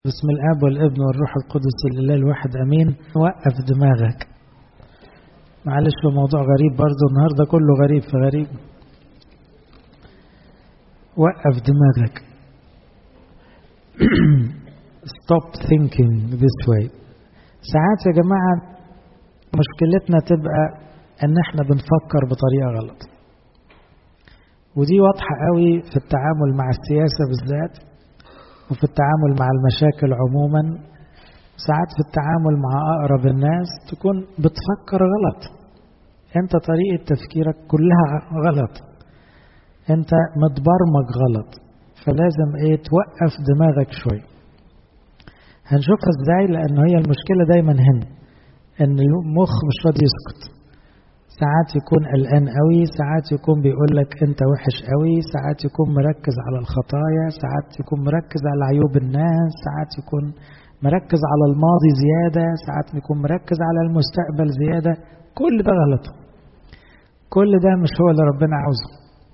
بسم الاب والابن والروح القدس الاله الواحد امين وقف دماغك معلش هو موضوع غريب برضه النهارده كله غريب في غريب وقف دماغك stop thinking this way ساعات يا جماعة مشكلتنا تبقى ان احنا بنفكر بطريقة غلط ودي واضحة قوي في التعامل مع السياسة بالذات وفي التعامل مع المشاكل عموما ساعات في التعامل مع أقرب الناس تكون بتفكر غلط انت طريقة تفكيرك كلها غلط انت متبرمج غلط فلازم ايه توقف دماغك شوي هنشوفها ازاي لان هي المشكلة دايما هنا ان المخ مش راضي يسكت ساعات يكون قلقان قوي ساعات يكون بيقول لك انت وحش قوي ساعات يكون مركز على الخطايا ساعات يكون مركز على عيوب الناس ساعات يكون مركز على الماضي زيادة ساعات يكون مركز على المستقبل زيادة كل ده غلط كل ده مش هو اللي ربنا عاوزه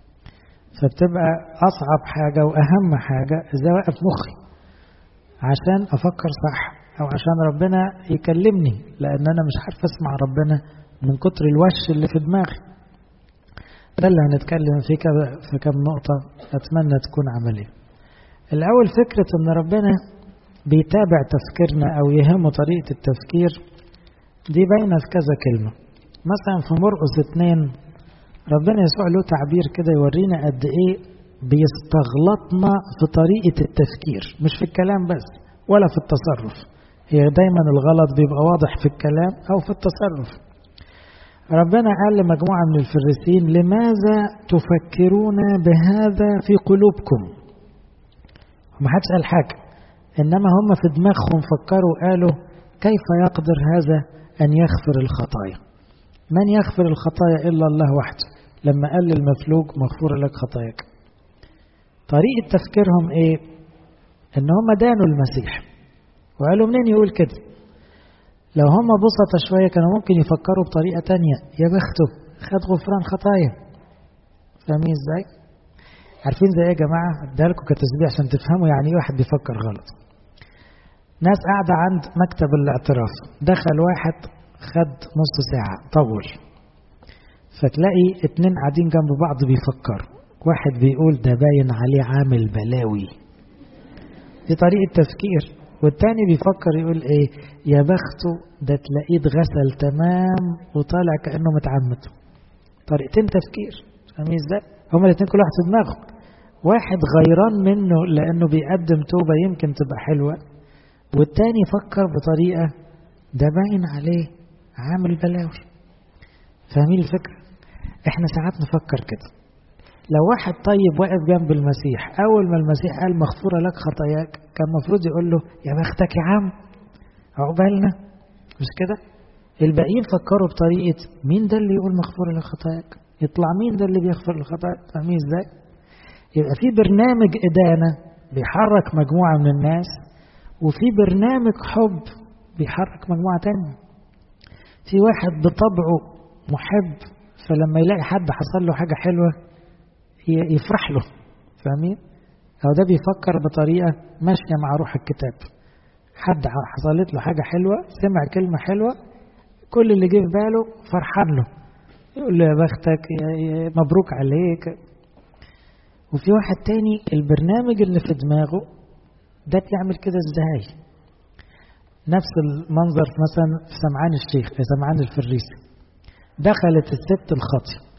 فبتبقى أصعب حاجة وأهم حاجة إزاي أوقف مخي عشان أفكر صح أو عشان ربنا يكلمني لأن أنا مش عارف أسمع ربنا من كتر الوش اللي في دماغي ده اللي هنتكلم فيه في كم نقطة أتمنى تكون عملية الأول فكرة أن ربنا بيتابع تفكيرنا أو يهمه طريقة التفكير دي باينة في كذا كلمة مثلا في مرقس اتنين ربنا يسوع له تعبير كده يورينا قد إيه بيستغلطنا في طريقة التفكير مش في الكلام بس ولا في التصرف هي دايما الغلط بيبقى واضح في الكلام أو في التصرف ربنا قال لمجموعة من الفريسين لماذا تفكرون بهذا في قلوبكم ما حدش قال حاجة إنما هم في دماغهم فكروا قالوا كيف يقدر هذا أن يغفر الخطايا من يغفر الخطايا إلا الله وحده لما قال للمفلوج مغفور لك خطاياك طريقة تفكيرهم إيه إن هم دانوا المسيح وقالوا منين يقول كده لو هم بسطة شوية كانوا ممكن يفكروا بطريقة تانية يا بخته خد غفران خطايا فاهمين ازاي؟ عارفين زي ايه يا جماعة؟ اديها لكم كتسبيح عشان تفهموا يعني ايه واحد بيفكر غلط. ناس قاعدة عند مكتب الاعتراف، دخل واحد خد نص ساعة طول. فتلاقي اتنين قاعدين جنب بعض بيفكروا، واحد بيقول ده باين عليه عامل بلاوي. دي طريقة تفكير، والتاني بيفكر يقول ايه يا بخته ده تلاقيه اتغسل تمام وطالع كانه متعمد طريقتين تفكير فاهمين ازاي هما الاثنين كل واحد في دماغه واحد غيران منه لانه بيقدم توبه يمكن تبقى حلوه والتاني فكر بطريقه ده باين عليه عامل بلاوي فاهمين الفكره احنا ساعات نفكر كده لو واحد طيب واقف جنب المسيح أول ما المسيح قال مغفورة لك خطاياك كان المفروض يقول له يا بختك يا عم عقبالنا مش كده الباقيين فكروا بطريقة مين ده اللي يقول مغفورة لك خطاياك يطلع مين ده اللي بيغفر الخطايا فاهمين ازاي يبقى في برنامج إدانة بيحرك مجموعة من الناس وفي برنامج حب بيحرك مجموعة تانية في واحد بطبعه محب فلما يلاقي حد حصل له حاجة حلوة يفرح له فاهمين هو ده بيفكر بطريقة ماشية مع روح الكتاب حد حصلت له حاجة حلوة سمع كلمة حلوة كل اللي جه في باله فرحان له يقول له يا بختك يا مبروك عليك وفي واحد تاني البرنامج اللي في دماغه ده بيعمل كده ازاي نفس المنظر مثلا في سمعان الشيخ في سمعان الفريسي دخلت الست الخاطئة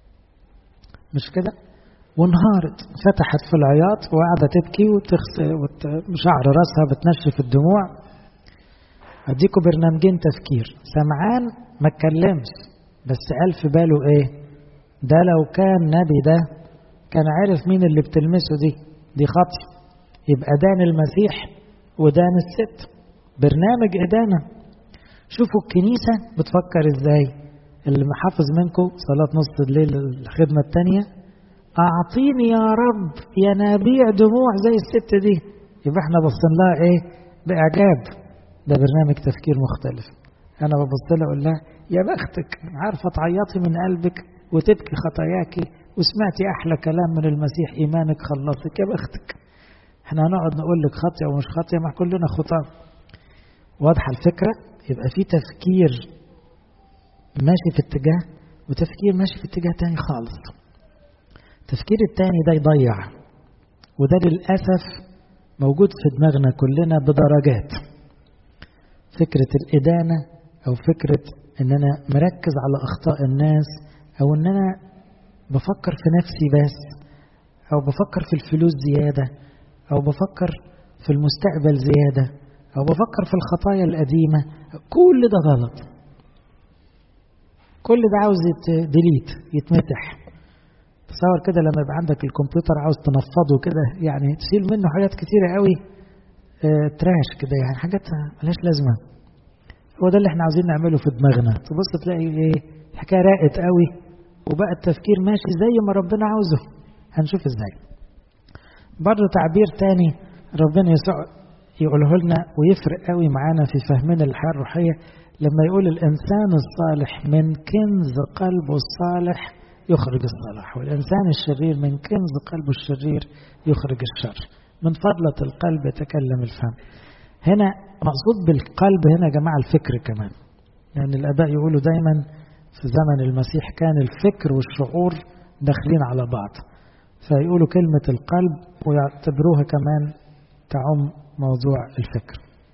مش كده وانهارت فتحت في العياط وقاعدة تبكي وتغسل وشعر راسها بتنشف الدموع اديكوا برنامجين تفكير سمعان ما اتكلمش بس قال في باله ايه ده لو كان نبي ده كان عارف مين اللي بتلمسه دي دي خطي يبقى دان المسيح ودان الست برنامج إدانة شوفوا الكنيسة بتفكر ازاي اللي محافظ منكم صلاة نص الليل الخدمة التانية أعطيني يا رب ينابيع دموع زي الست دي يبقى احنا بصين لها ايه بإعجاب ده برنامج تفكير مختلف أنا ببص لها أقول لها يا بختك عارفة تعيطي من قلبك وتبكي خطاياكي وسمعتي أحلى كلام من المسيح إيمانك خلصك يا بختك احنا هنقعد نقول لك خاطئة ومش خاطئة مع كلنا خطاة واضحة الفكرة يبقى في تفكير ماشي في اتجاه وتفكير ماشي في اتجاه تاني خالص التفكير التاني ده يضيع وده للأسف موجود في دماغنا كلنا بدرجات فكرة الإدانة أو فكرة إن أنا مركز على أخطاء الناس أو إن أنا بفكر في نفسي بس أو بفكر في الفلوس زيادة أو بفكر في المستقبل زيادة أو بفكر في الخطايا القديمة كل ده غلط كل ده عاوز ديليت يتمسح تصور كده لما يبقى عندك الكمبيوتر عاوز تنفضه كده يعني تشيل منه حاجات كتيرة قوي اه تراش كده يعني حاجات ملهاش لازمة هو ده اللي احنا عاوزين نعمله في دماغنا تبص تلاقي ايه الحكاية راقت قوي وبقى التفكير ماشي زي ما ربنا عاوزه هنشوف ازاي برضه تعبير تاني ربنا يسوع يقوله لنا ويفرق قوي معانا في فهمنا الحياة الروحية لما يقول الإنسان الصالح من كنز قلبه الصالح يخرج الصلاح والإنسان الشرير من كنز قلبه الشرير يخرج الشر من فضلة القلب يتكلم الفم هنا مقصود بالقلب هنا يا جماعة الفكر كمان لأن يعني الآباء يقولوا دايما في زمن المسيح كان الفكر والشعور داخلين على بعض فيقولوا كلمة القلب ويعتبروها كمان تعم موضوع الفكر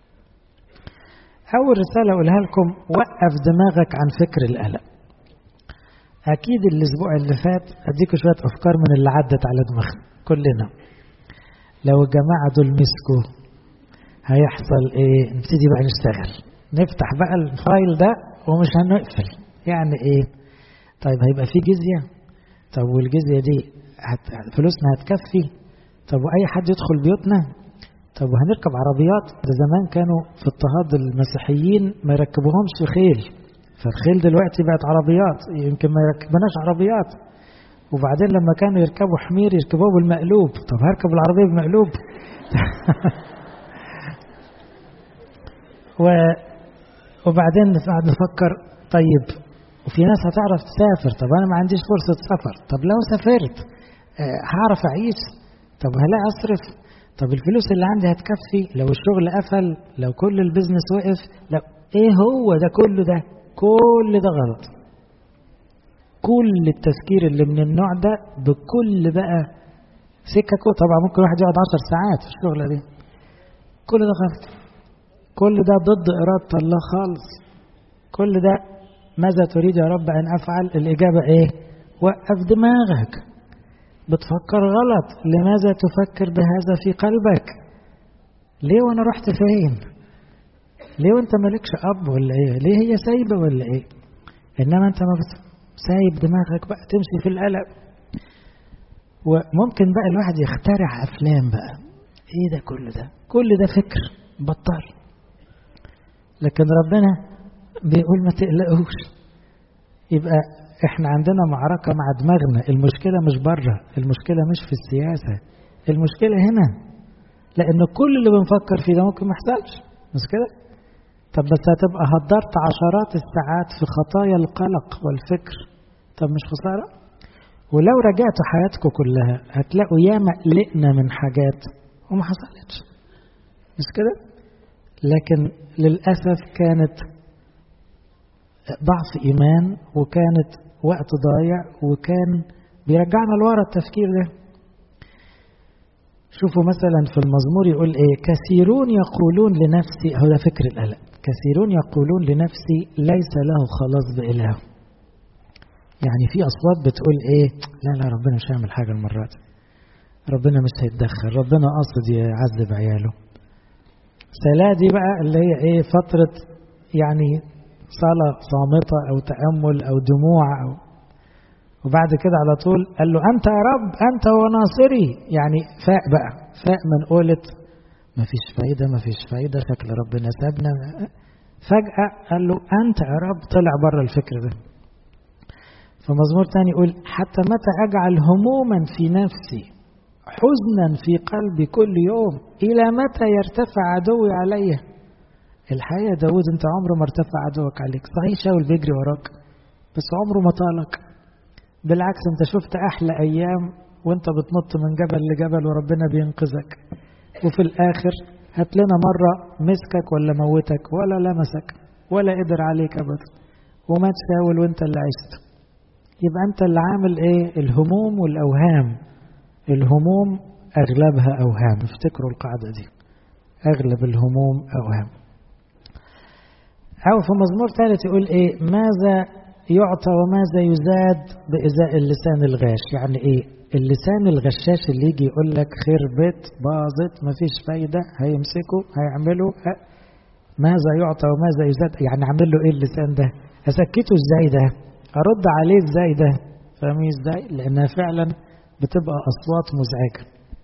أول رسالة أقولها لكم وقف دماغك عن فكر القلق أكيد الأسبوع اللي فات أديكم شوية أفكار من اللي عدت على دماغنا كلنا لو الجماعة دول مسكوا هيحصل إيه نبتدي بقى نشتغل نفتح بقى الفايل ده ومش هنقفل يعني إيه طيب هيبقى في جزية طب والجزية دي هت... فلوسنا هتكفي طب وأي حد يدخل بيوتنا طب وهنركب عربيات ده زمان كانوا في اضطهاد المسيحيين ما يركبوهمش خيل فالخيل دلوقتي بقت عربيات يمكن ما يركبناش عربيات وبعدين لما كانوا يركبوا حمير يركبوه بالمقلوب طب هركب العربية بالمقلوب و وبعدين نقعد نفكر طيب وفي ناس هتعرف تسافر طب انا ما عنديش فرصة سفر طب لو سافرت هعرف اعيش طب هلاقي اصرف طب الفلوس اللي عندي هتكفي لو الشغل قفل لو كل البيزنس وقف لو ايه هو ده كله ده كل ده غلط كل التفكير اللي من النوع ده بكل بقى سككه طبعا ممكن واحد يقعد عشر ساعات في الشغلة دي كل ده غلط كل ده ضد إرادة الله خالص كل ده ماذا تريد يا رب أن أفعل الإجابة إيه وقف دماغك بتفكر غلط لماذا تفكر بهذا في قلبك ليه وانا رحت فين ليه وانت مالكش اب ولا ايه ليه هي سايبه ولا ايه انما انت ما بت... سايب دماغك بقى تمشي في القلق وممكن بقى الواحد يخترع افلام بقى ايه ده كل ده كل ده فكر بطل لكن ربنا بيقول ما تقلقوش يبقى احنا عندنا معركة مع دماغنا المشكلة مش بره المشكلة مش في السياسة المشكلة هنا لأن كل اللي بنفكر فيه ده ممكن ما يحصلش مش كده؟ طب بس هتبقى هدرت عشرات الساعات في خطايا القلق والفكر طب مش خسارة؟ ولو رجعتوا حياتكم كلها هتلاقوا ياما قلقنا من حاجات وما حصلتش مش كده؟ لكن للأسف كانت ضعف إيمان وكانت وقت ضايع وكان بيرجعنا لورا التفكير ده شوفوا مثلا في المزمور يقول ايه كثيرون يقولون لنفسي هو ده فكر القلق كثيرون يقولون لنفسي ليس له خلاص بإله يعني في أصوات بتقول ايه لا لا ربنا مش هيعمل حاجة المرة دي ربنا مش هيتدخل ربنا قاصد يعذب عياله سلا دي بقى اللي هي ايه فترة يعني صلاة صامتة أو تأمل أو دموع أو وبعد كده على طول قال له أنت يا رب أنت هو ناصري يعني فاق بقى فاق من قولة ما فيش فايدة ما فيش فايدة شكل ربنا سابنا فجأة قال له أنت يا رب طلع بره الفكر ده فمزمور تاني يقول حتى متى أجعل هموما في نفسي حزنا في قلبي كل يوم إلى متى يرتفع عدوي عليّ الحقيقة داود انت عمره ما ارتفع عدوك عليك صحيح شاول بيجري وراك بس عمره ما طالك بالعكس انت شفت احلى ايام وانت بتنط من جبل لجبل وربنا بينقذك وفي الآخر هات لنا مرة مسكك ولا موتك ولا لمسك ولا قدر عليك أبدا وما تساول وانت اللي عشت يبقى انت اللي عامل ايه الهموم والأوهام الهموم أغلبها أوهام افتكروا القاعدة دي أغلب الهموم أوهام أو في مزمور ثالث يقول إيه ماذا يعطى وماذا يزاد بإزاء اللسان الغاش يعني إيه اللسان الغشاش اللي يجي يقول لك خربت باظت مفيش فايدة هيمسكوا هيعملوا ماذا يعطى وماذا يزاد يعني عامل له إيه اللسان ده أسكته إزاي ده أرد عليه إزاي ده فاهمين إزاي لأنها فعلا بتبقى أصوات مزعجة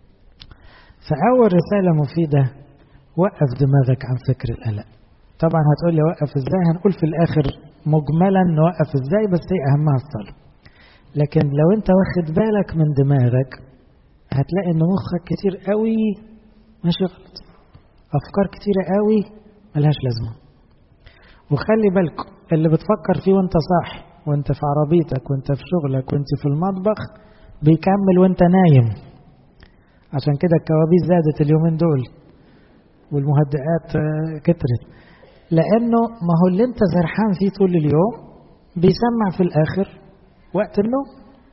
فأول رسالة مفيدة وقف دماغك عن فكر القلق طبعا هتقول لي وقف ازاي هنقول في الاخر مجملا نوقف ازاي بس هي اهمها الصلاه لكن لو انت واخد بالك من دماغك هتلاقي ان مخك كتير قوي ماشي غلط افكار كتيره قوي ملهاش لازمه وخلي بالكم اللي بتفكر فيه وانت صاحي وانت في عربيتك وانت في شغلك وانت في المطبخ بيكمل وانت نايم عشان كده الكوابيس زادت اليومين دول والمهدئات كترت لانه ما هو اللي انت سرحان فيه طول اليوم بيسمع في الاخر وقت النوم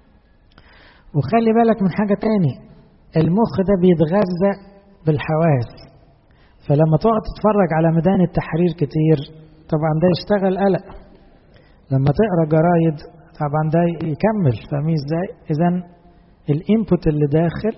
وخلي بالك من حاجه تاني المخ ده بيتغذى بالحواس فلما تقعد تتفرج على ميدان التحرير كتير طبعا ده يشتغل قلق لما تقرا جرايد طبعا ده يكمل فاهمين ازاي اذا الانبوت اللي داخل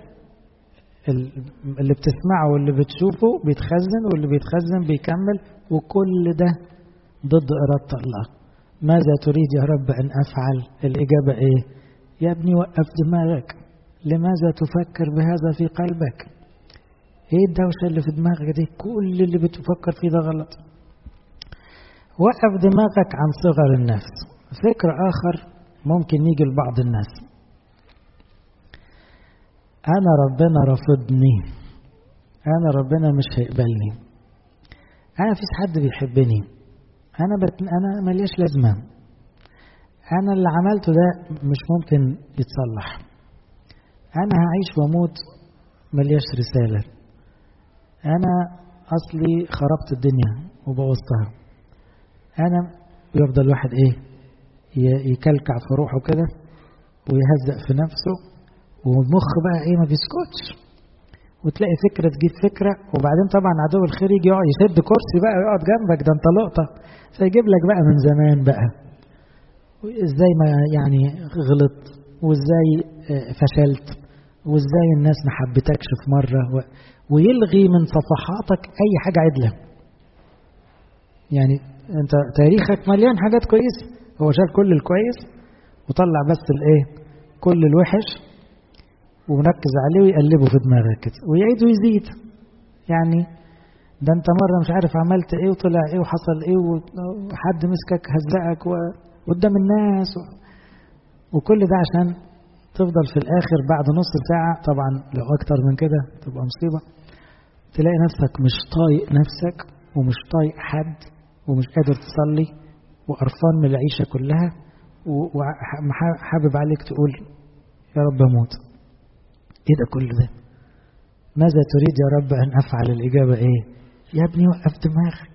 اللي بتسمعه واللي بتشوفه بيتخزن واللي بيتخزن بيكمل وكل ده ضد إرادة الله ماذا تريد يا رب أن أفعل الإجابة إيه يا ابني وقف دماغك لماذا تفكر بهذا في قلبك ايه الدوشة اللي في دماغك دي كل اللي بتفكر فيه ده غلط وقف دماغك عن صغر النفس فكر آخر ممكن يجي لبعض الناس أنا ربنا رافضني أنا ربنا مش هيقبلني أنا مفيش حد بيحبني أنا بت... أنا ملياش لازمة أنا اللي عملته ده مش ممكن يتصلح أنا هعيش وأموت ملياش رسالة أنا أصلي خربت الدنيا وبوظتها أنا يفضل واحد إيه يكلكع في روحه كده ويهزق في نفسه والمخ بقى ايه ما بيسكتش وتلاقي فكرة تجيب فكرة وبعدين طبعا عدو الخير يجي يقعد يشد كرسي بقى ويقعد جنبك ده انت لقطة فيجيب لك بقى من زمان بقى ازاي ما يعني غلط وازاي فشلت وازاي الناس ما حبتكش في مرة و... ويلغي من صفحاتك اي حاجة عدلة يعني انت تاريخك مليان حاجات كويسة هو شال كل الكويس وطلع بس الايه كل الوحش ونركز عليه ويقلبه في دماغك كده ويعيد ويزيد يعني ده انت مره مش عارف عملت ايه وطلع ايه وحصل ايه وحد مسكك هزقك قدام الناس و... وكل ده عشان تفضل في الاخر بعد نص ساعه طبعا لو اكتر من كده تبقى مصيبه تلاقي نفسك مش طايق نفسك ومش طايق حد ومش قادر تصلي وقرفان من العيشه كلها وحابب عليك تقول يا رب اموت ايه ده كل ده ماذا تريد يا رب ان افعل الاجابه ايه يا ابني وقف دماغك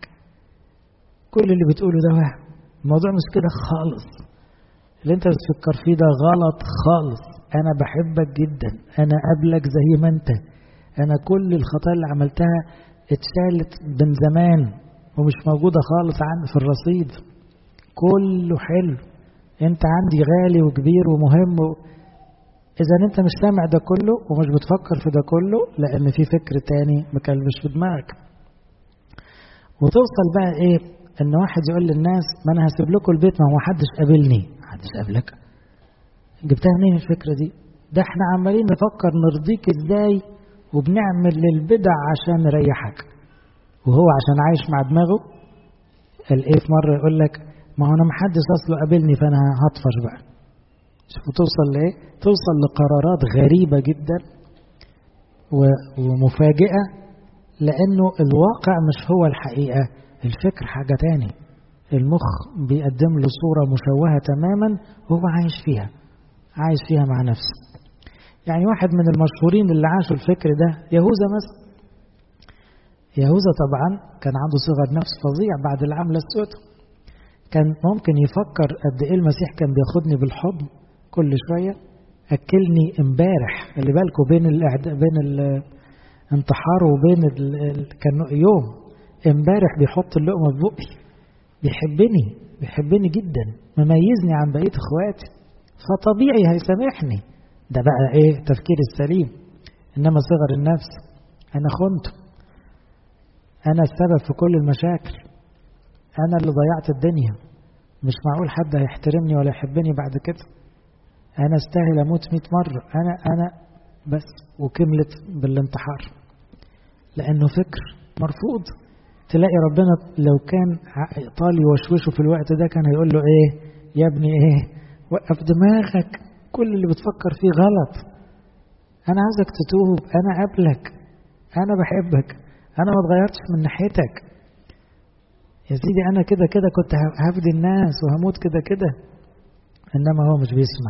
كل اللي بتقوله ده وهم الموضوع مش كده خالص اللي انت بتفكر فيه ده غلط خالص انا بحبك جدا انا قبلك زي ما انت انا كل الخطايا اللي عملتها اتشالت من زمان ومش موجوده خالص عندي في الرصيد كله حلو انت عندي غالي وكبير ومهم و... اذا انت مش سامع ده كله ومش بتفكر في ده كله لان في فكر تاني مكلبش في دماغك وتوصل بقى ايه ان واحد يقول للناس ما انا هسيب لكم البيت ما هو محدش قابلني محدش قابلك جبتها منين الفكره دي ده احنا عمالين نفكر نرضيك ازاي وبنعمل للبدع عشان نريحك وهو عشان عايش مع دماغه قال ايه في مره يقول لك ما هو انا محدش اصله قابلني فانا هطفش بقى شوفوا توصل لايه توصل لقرارات غريبه جدا ومفاجئه لانه الواقع مش هو الحقيقه الفكر حاجه تاني المخ بيقدم له صوره مشوهه تماما وهو عايش فيها عايش فيها مع نفسه يعني واحد من المشهورين اللي عاشوا الفكر ده يهوذا مثلا يهوذا طبعا كان عنده صغر نفس فظيع بعد العملة السوداء كان ممكن يفكر قد ايه المسيح كان بياخدني بالحضن كل شوية أكلني امبارح اللي بالكم بين الإعد... بين الانتحار وبين ال... ال... كان يوم امبارح بيحط اللقمة في بقي بيحبني بيحبني جدا مميزني عن بقية اخواتي فطبيعي هيسامحني ده بقى ايه تفكير السليم انما صغر النفس انا خنته انا السبب في كل المشاكل انا اللي ضيعت الدنيا مش معقول حد هيحترمني ولا يحبني بعد كده انا استاهل اموت مئة مرة انا انا بس وكملت بالانتحار لانه فكر مرفوض تلاقي ربنا لو كان طال يوشوشه في الوقت ده كان هيقول له ايه يا ابني ايه وقف دماغك كل اللي بتفكر فيه غلط انا عايزك تتوب انا قبلك انا بحبك انا ما اتغيرتش من ناحيتك يا سيدي انا كده كده كنت هفدي الناس وهموت كده كده انما هو مش بيسمع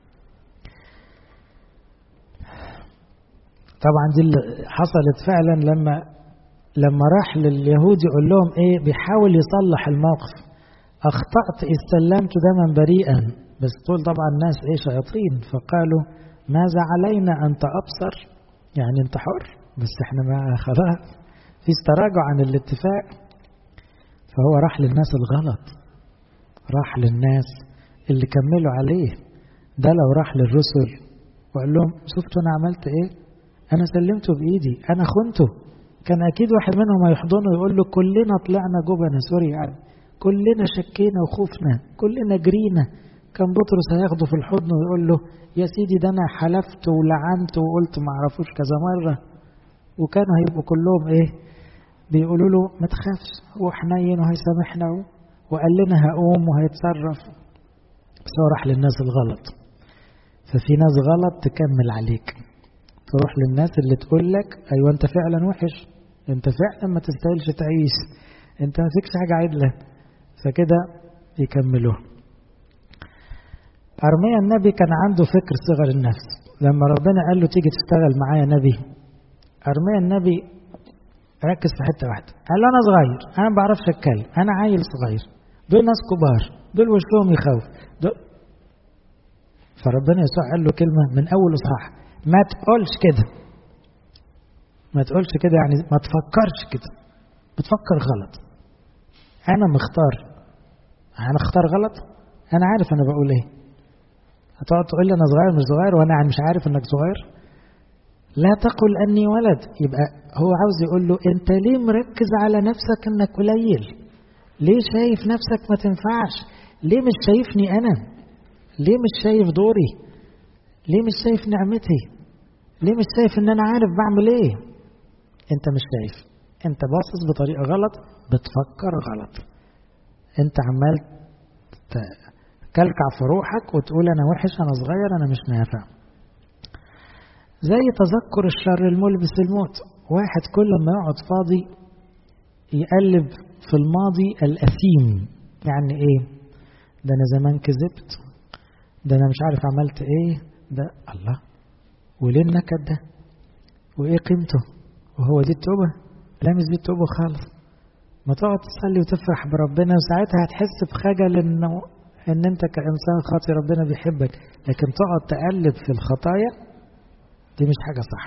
طبعا دي اللي حصلت فعلا لما لما راح لليهود يقول لهم ايه بيحاول يصلح الموقف اخطأت اذ سلمت دما بريئا بس طول طبعا الناس ايه شياطين فقالوا ماذا علينا انت ابصر يعني انت حر بس احنا ما خلاص في تراجع عن الاتفاق فهو راح للناس الغلط راح للناس اللي كملوا عليه ده لو راح للرسل وقال لهم شفتوا انا عملت ايه انا سلمته بايدي انا خنته كان اكيد واحد منهم هيحضنه ويقول له كلنا طلعنا جبنة سوري يعني كلنا شكينا وخوفنا كلنا جرينا كان بطرس هياخده في الحضن ويقول له يا سيدي ده انا حلفت ولعنت وقلت ما اعرفوش كذا مره وكانوا هيبقوا كلهم ايه بيقولوا له ما تخافش هو حنين وهيسامحنا وقال لنا هقوم وهيتصرف بس هو راح للناس الغلط ففي ناس غلط تكمل عليك تروح للناس اللي تقول لك ايوه انت فعلا وحش انت فعلا ما تستاهلش تعيش انت ما فيكش حاجه عدله فكده يكملوه أرميا النبي كان عنده فكر صغر النفس لما ربنا قال له تيجي تشتغل معايا نبي أرميا النبي ركز في حتة واحدة قال له أنا صغير أنا ما بعرفش أتكلم أنا عيل صغير دول ناس كبار دول وشهم يخوف دول فربنا يسوع قال له كلمة من أول إصحاح ما تقولش كده ما تقولش كده يعني ما تفكرش كده بتفكر غلط أنا مختار أنا اختار غلط أنا عارف أنا بقول إيه هتقعد تقول لي انا صغير مش صغير وانا مش عارف انك صغير لا تقل اني ولد يبقى هو عاوز يقول له انت ليه مركز على نفسك انك قليل ليه شايف نفسك ما تنفعش ليه مش شايفني انا ليه مش شايف دوري ليه مش شايف نعمتي ليه مش شايف ان انا عارف بعمل ايه انت مش شايف انت باصص بطريقه غلط بتفكر غلط انت عمال كلكع في روحك وتقول انا وحش انا صغير انا مش نافع زي تذكر الشر الملبس الموت واحد كل ما يقعد فاضي يقلب في الماضي الأثيم يعني ايه ده انا زمان كذبت ده انا مش عارف عملت ايه ده الله وليه النكد ده وايه قيمته وهو دي التوبة لا مش دي التوبة خالص ما تقعد تصلي وتفرح بربنا وساعتها هتحس بخجل انه ان انت كانسان خاطي ربنا بيحبك لكن تقعد تقلب في الخطايا دي مش حاجه صح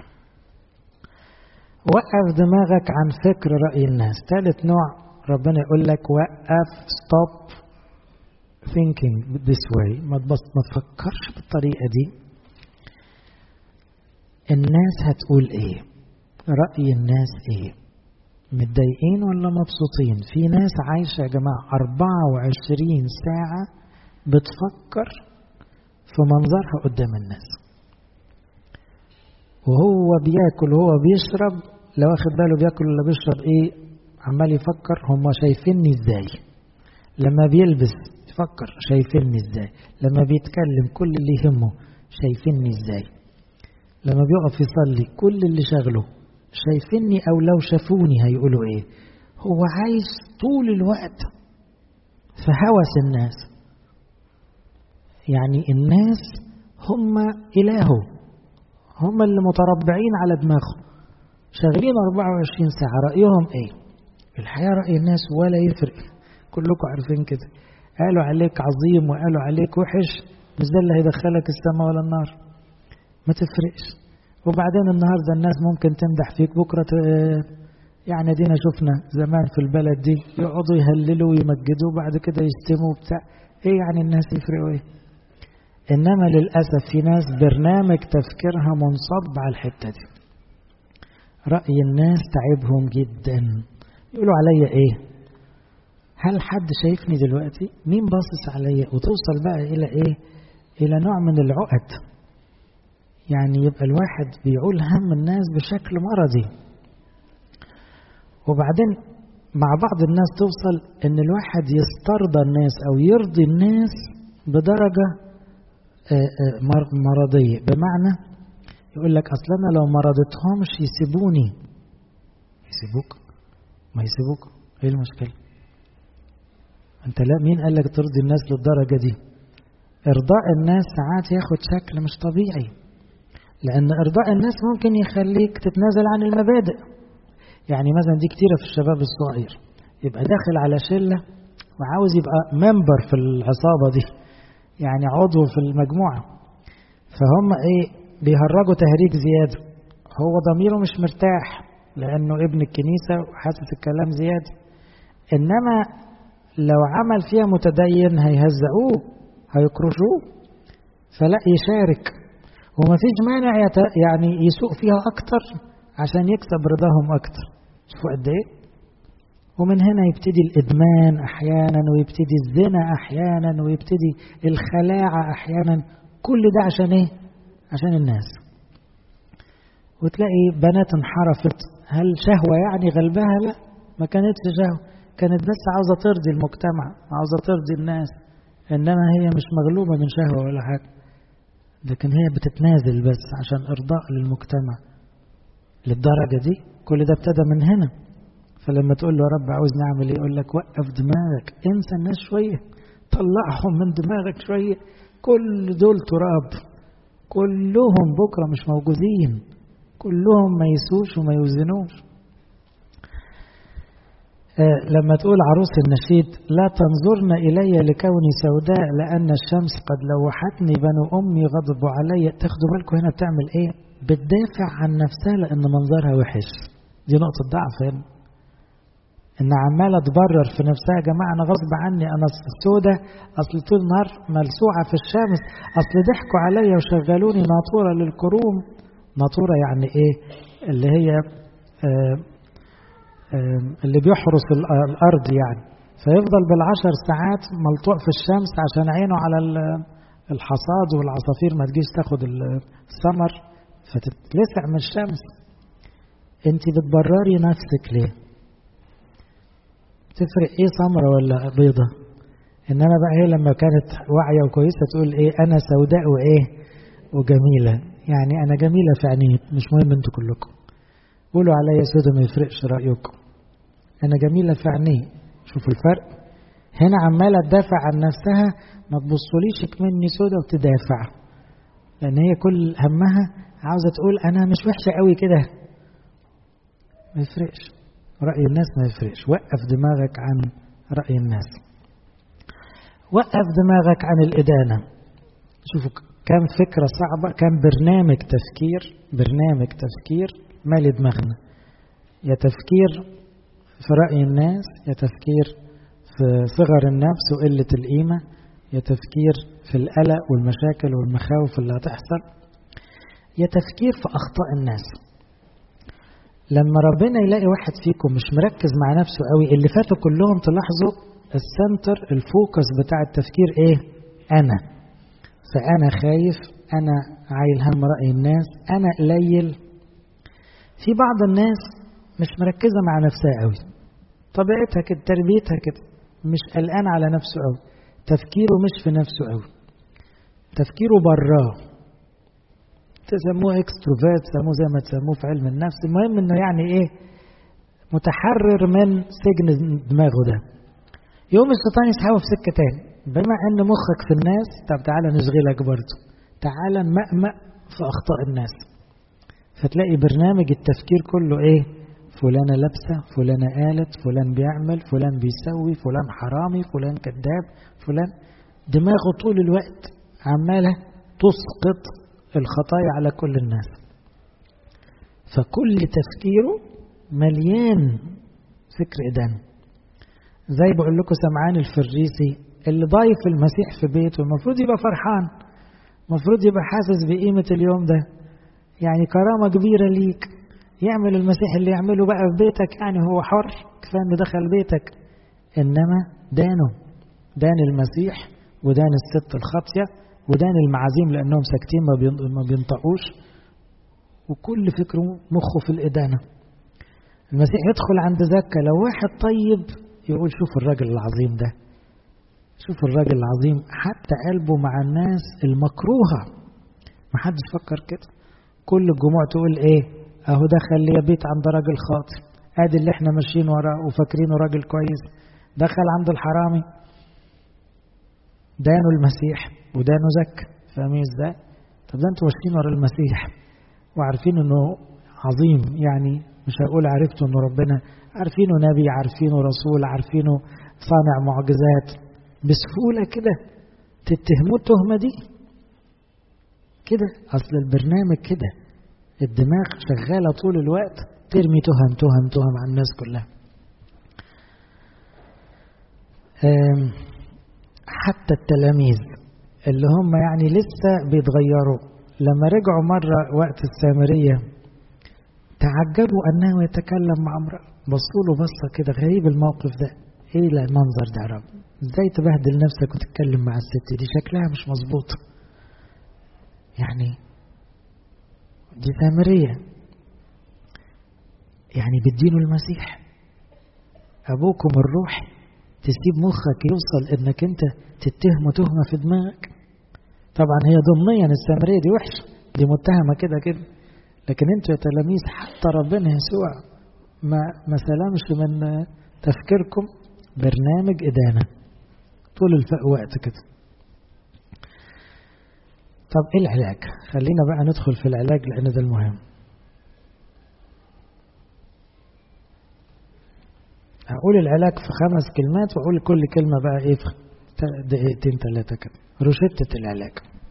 وقف دماغك عن فكر راي الناس ثالث نوع ربنا يقول لك وقف stop thinking this way ما تبص ما تفكرش بالطريقه دي الناس هتقول ايه راي الناس ايه متضايقين ولا مبسوطين في ناس عايشة يا جماعة 24 ساعة بتفكر في منظرها قدام الناس وهو بياكل وهو بيشرب لو واخد باله بياكل ولا بيشرب ايه عمال يفكر هم شايفيني ازاي لما بيلبس يفكر شايفيني ازاي لما بيتكلم كل اللي يهمه شايفيني ازاي لما بيقف يصلي كل اللي شغله شايفيني او لو شافوني هيقولوا ايه هو عايز طول الوقت في هوس الناس يعني الناس هم إلهه هم اللي متربعين على دماغه شغالين 24 ساعة رأيهم ايه الحقيقة رأي الناس ولا يفرق كلكم عارفين كده قالوا عليك عظيم وقالوا عليك وحش مش ده اللي هيدخلك السماء ولا النار ما تفرقش وبعدين النهارده الناس ممكن تمدح فيك بكرة يعني دينا شفنا زمان في البلد دي يقعدوا يهللوا ويمجدوا وبعد كده يشتموا بتاع ايه يعني الناس يفرقوا ايه انما للاسف في ناس برنامج تفكيرها منصب على الحته دي راي الناس تعبهم جدا يقولوا عليا ايه هل حد شايفني دلوقتي مين باصص عليا وتوصل بقى الى ايه الى نوع من العقد يعني يبقى الواحد بيعول هم الناس بشكل مرضي وبعدين مع بعض الناس توصل ان الواحد يسترضى الناس او يرضي الناس بدرجة مرضية بمعنى يقول لك اصل انا لو ما رضيتهمش يسيبوني يسيبوك ما يسيبوك ايه المشكلة انت لا مين قال لك ترضي الناس للدرجة دي ارضاء الناس ساعات ياخد شكل مش طبيعي لان ارضاء الناس ممكن يخليك تتنازل عن المبادئ يعني مثلا دي كتيرة في الشباب الصغير يبقى داخل على شلة وعاوز يبقى ممبر في العصابة دي يعني عضو في المجموعة فهم ايه بيهرجوا تهريج زيادة هو ضميره مش مرتاح لأنه ابن الكنيسة وحاسس الكلام زيادة إنما لو عمل فيها متدين هيهزقوه هيكرشوه فلا يشارك ومفيش مانع يعني يسوق فيها أكتر عشان يكسب رضاهم أكتر شوفوا قد إيه ومن هنا يبتدي الإدمان أحيانا ويبتدي الزنا أحيانا ويبتدي الخلاعة أحيانا كل ده عشان إيه؟ عشان الناس وتلاقي بنات انحرفت هل شهوة يعني غلبها لا ما كانتش شهوة كانت بس عاوزة ترضي المجتمع عاوزة ترضي الناس إنما هي مش مغلوبة من شهوة ولا حاجة لكن هي بتتنازل بس عشان إرضاء للمجتمع للدرجة دي كل ده ابتدى من هنا فلما تقول له يا رب عاوز نعمل ايه يقول لك وقف دماغك انسى الناس شوية طلعهم من دماغك شوية كل دول تراب كلهم بكرة مش موجودين كلهم ما يسوش وما يوزنوش آه لما تقول عروس النشيد لا تنظرن إلي لكوني سوداء لأن الشمس قد لوحتني بنو أمي غضبوا علي تاخدوا بالكم هنا بتعمل إيه بتدافع عن نفسها لأن منظرها وحش دي نقطة ضعف هنا إن عمالة تبرر في نفسها يا جماعة أنا غصب عني أنا السودة أصل طول النهار ملسوعة في الشمس أصل ضحكوا عليا وشغلوني ناطورة للكروم ناطورة يعني إيه اللي هي آه آه اللي بيحرس الأرض يعني فيفضل بالعشر ساعات ملطوع في الشمس عشان عينه على الحصاد والعصافير ما تجيش تاخد الثمر فتتلسع من الشمس انت بتبرري نفسك ليه تفرق ايه سمرة ولا بيضة انما بقى هي لما كانت واعية وكويسة تقول ايه انا سوداء وايه وجميلة يعني انا جميلة في عينيك مش مهم انتوا كلكم قولوا عليا سودة ما يفرقش رأيكم انا جميلة في عيني شوفوا الفرق هنا عمالة تدافع عن نفسها ما تبصوليش مني سودة وتدافع لان هي كل همها عاوزة تقول انا مش وحشة قوي كده ما يفرقش رأي الناس ما يفرقش وقف دماغك عن رأي الناس وقف دماغك عن الإدانة شوفوا كم فكرة صعبة كم برنامج تفكير برنامج تفكير مالي دماغنا يا تفكير في رأي الناس يا تفكير في صغر النفس وقلة القيمة يا تفكير في القلق والمشاكل والمخاوف اللي هتحصل يا تفكير في أخطاء الناس لما ربنا يلاقي واحد فيكم مش مركز مع نفسه قوي اللي فاتوا كلهم تلاحظوا السنتر الفوكس بتاع التفكير ايه انا فانا خايف انا عايل هم راي الناس انا قليل في بعض الناس مش مركزه مع نفسها قوي طبيعتها كده تربيتها كده مش قلقان على نفسه قوي تفكيره مش في نفسه قوي تفكيره براه تسموه اكستروفيرت تسموه زي ما تسموه في علم النفس المهم انه يعني ايه متحرر من سجن دماغه ده يوم الشيطان يسحبه في سكه تاني بما ان مخك في الناس طب تعالى نشغلك برضه تعالى نمأمأ في اخطاء الناس فتلاقي برنامج التفكير كله ايه فلانة لابسة فلانة قالت فلان بيعمل فلان بيسوي فلان حرامي فلان كذاب فلان دماغه طول الوقت عمالة تسقط الخطايا على كل الناس فكل تفكيره مليان فكر إدانة زي بقول لكم سمعان الفريسي اللي ضايف المسيح في بيته المفروض يبقى فرحان المفروض يبقى حاسس بقيمة اليوم ده يعني كرامة كبيرة ليك يعمل المسيح اللي يعمله بقى في بيتك يعني هو حر كفاية انه دخل بيتك انما دانه دان المسيح ودان الست الخاطية ودان المعازيم لانهم ساكتين ما بينطقوش وكل فكره مخه في الإدانة المسيح يدخل عند زكا لو واحد طيب يقول شوف الراجل العظيم ده شوف الراجل العظيم حتى قلبه مع الناس المكروهة ما حدش فكر كده كل الجموع تقول ايه اهو دخل لي بيت عند راجل خاطئ ادي اللي احنا ماشيين وراه وفاكرينه راجل كويس دخل عند الحرامي دانوا المسيح ودانوا زكا فاهمين ازاي طب ده انتوا ماشيين ورا المسيح وعارفين انه عظيم يعني مش هقول عرفتوا انه ربنا عارفينه نبي عارفينه رسول عارفينه صانع معجزات بسهوله كده تتهموا التهمه دي كده اصل البرنامج كده الدماغ شغاله طول الوقت ترمي تهم تهم تهم على الناس كلها حتى التلاميذ اللي هم يعني لسه بيتغيروا لما رجعوا مرة وقت السامرية تعجبوا أنه يتكلم مع امرأة بصوا له بصة كده غريب الموقف ده إيه المنظر ده يا رب إزاي تبهدل نفسك وتتكلم مع الست دي شكلها مش مظبوط يعني دي سامرية يعني بتدينوا المسيح أبوكم الروح تسيب مخك يوصل إنك أنت تتهمه تهمة في دماغك طبعا هي ضمنيا السامرية دي وحشة دي متهمة كده كده لكن انتوا يا تلاميذ حتى ربنا يسوع ما ما سلمش من تفكيركم برنامج إدانة طول الوقت كده طب ايه العلاج خلينا بقى ندخل في العلاج لان ده المهم هقول العلاج في خمس كلمات واقول كل كلمة بقى ايه في دقيقتين ثلاثة كده روشتة العلاج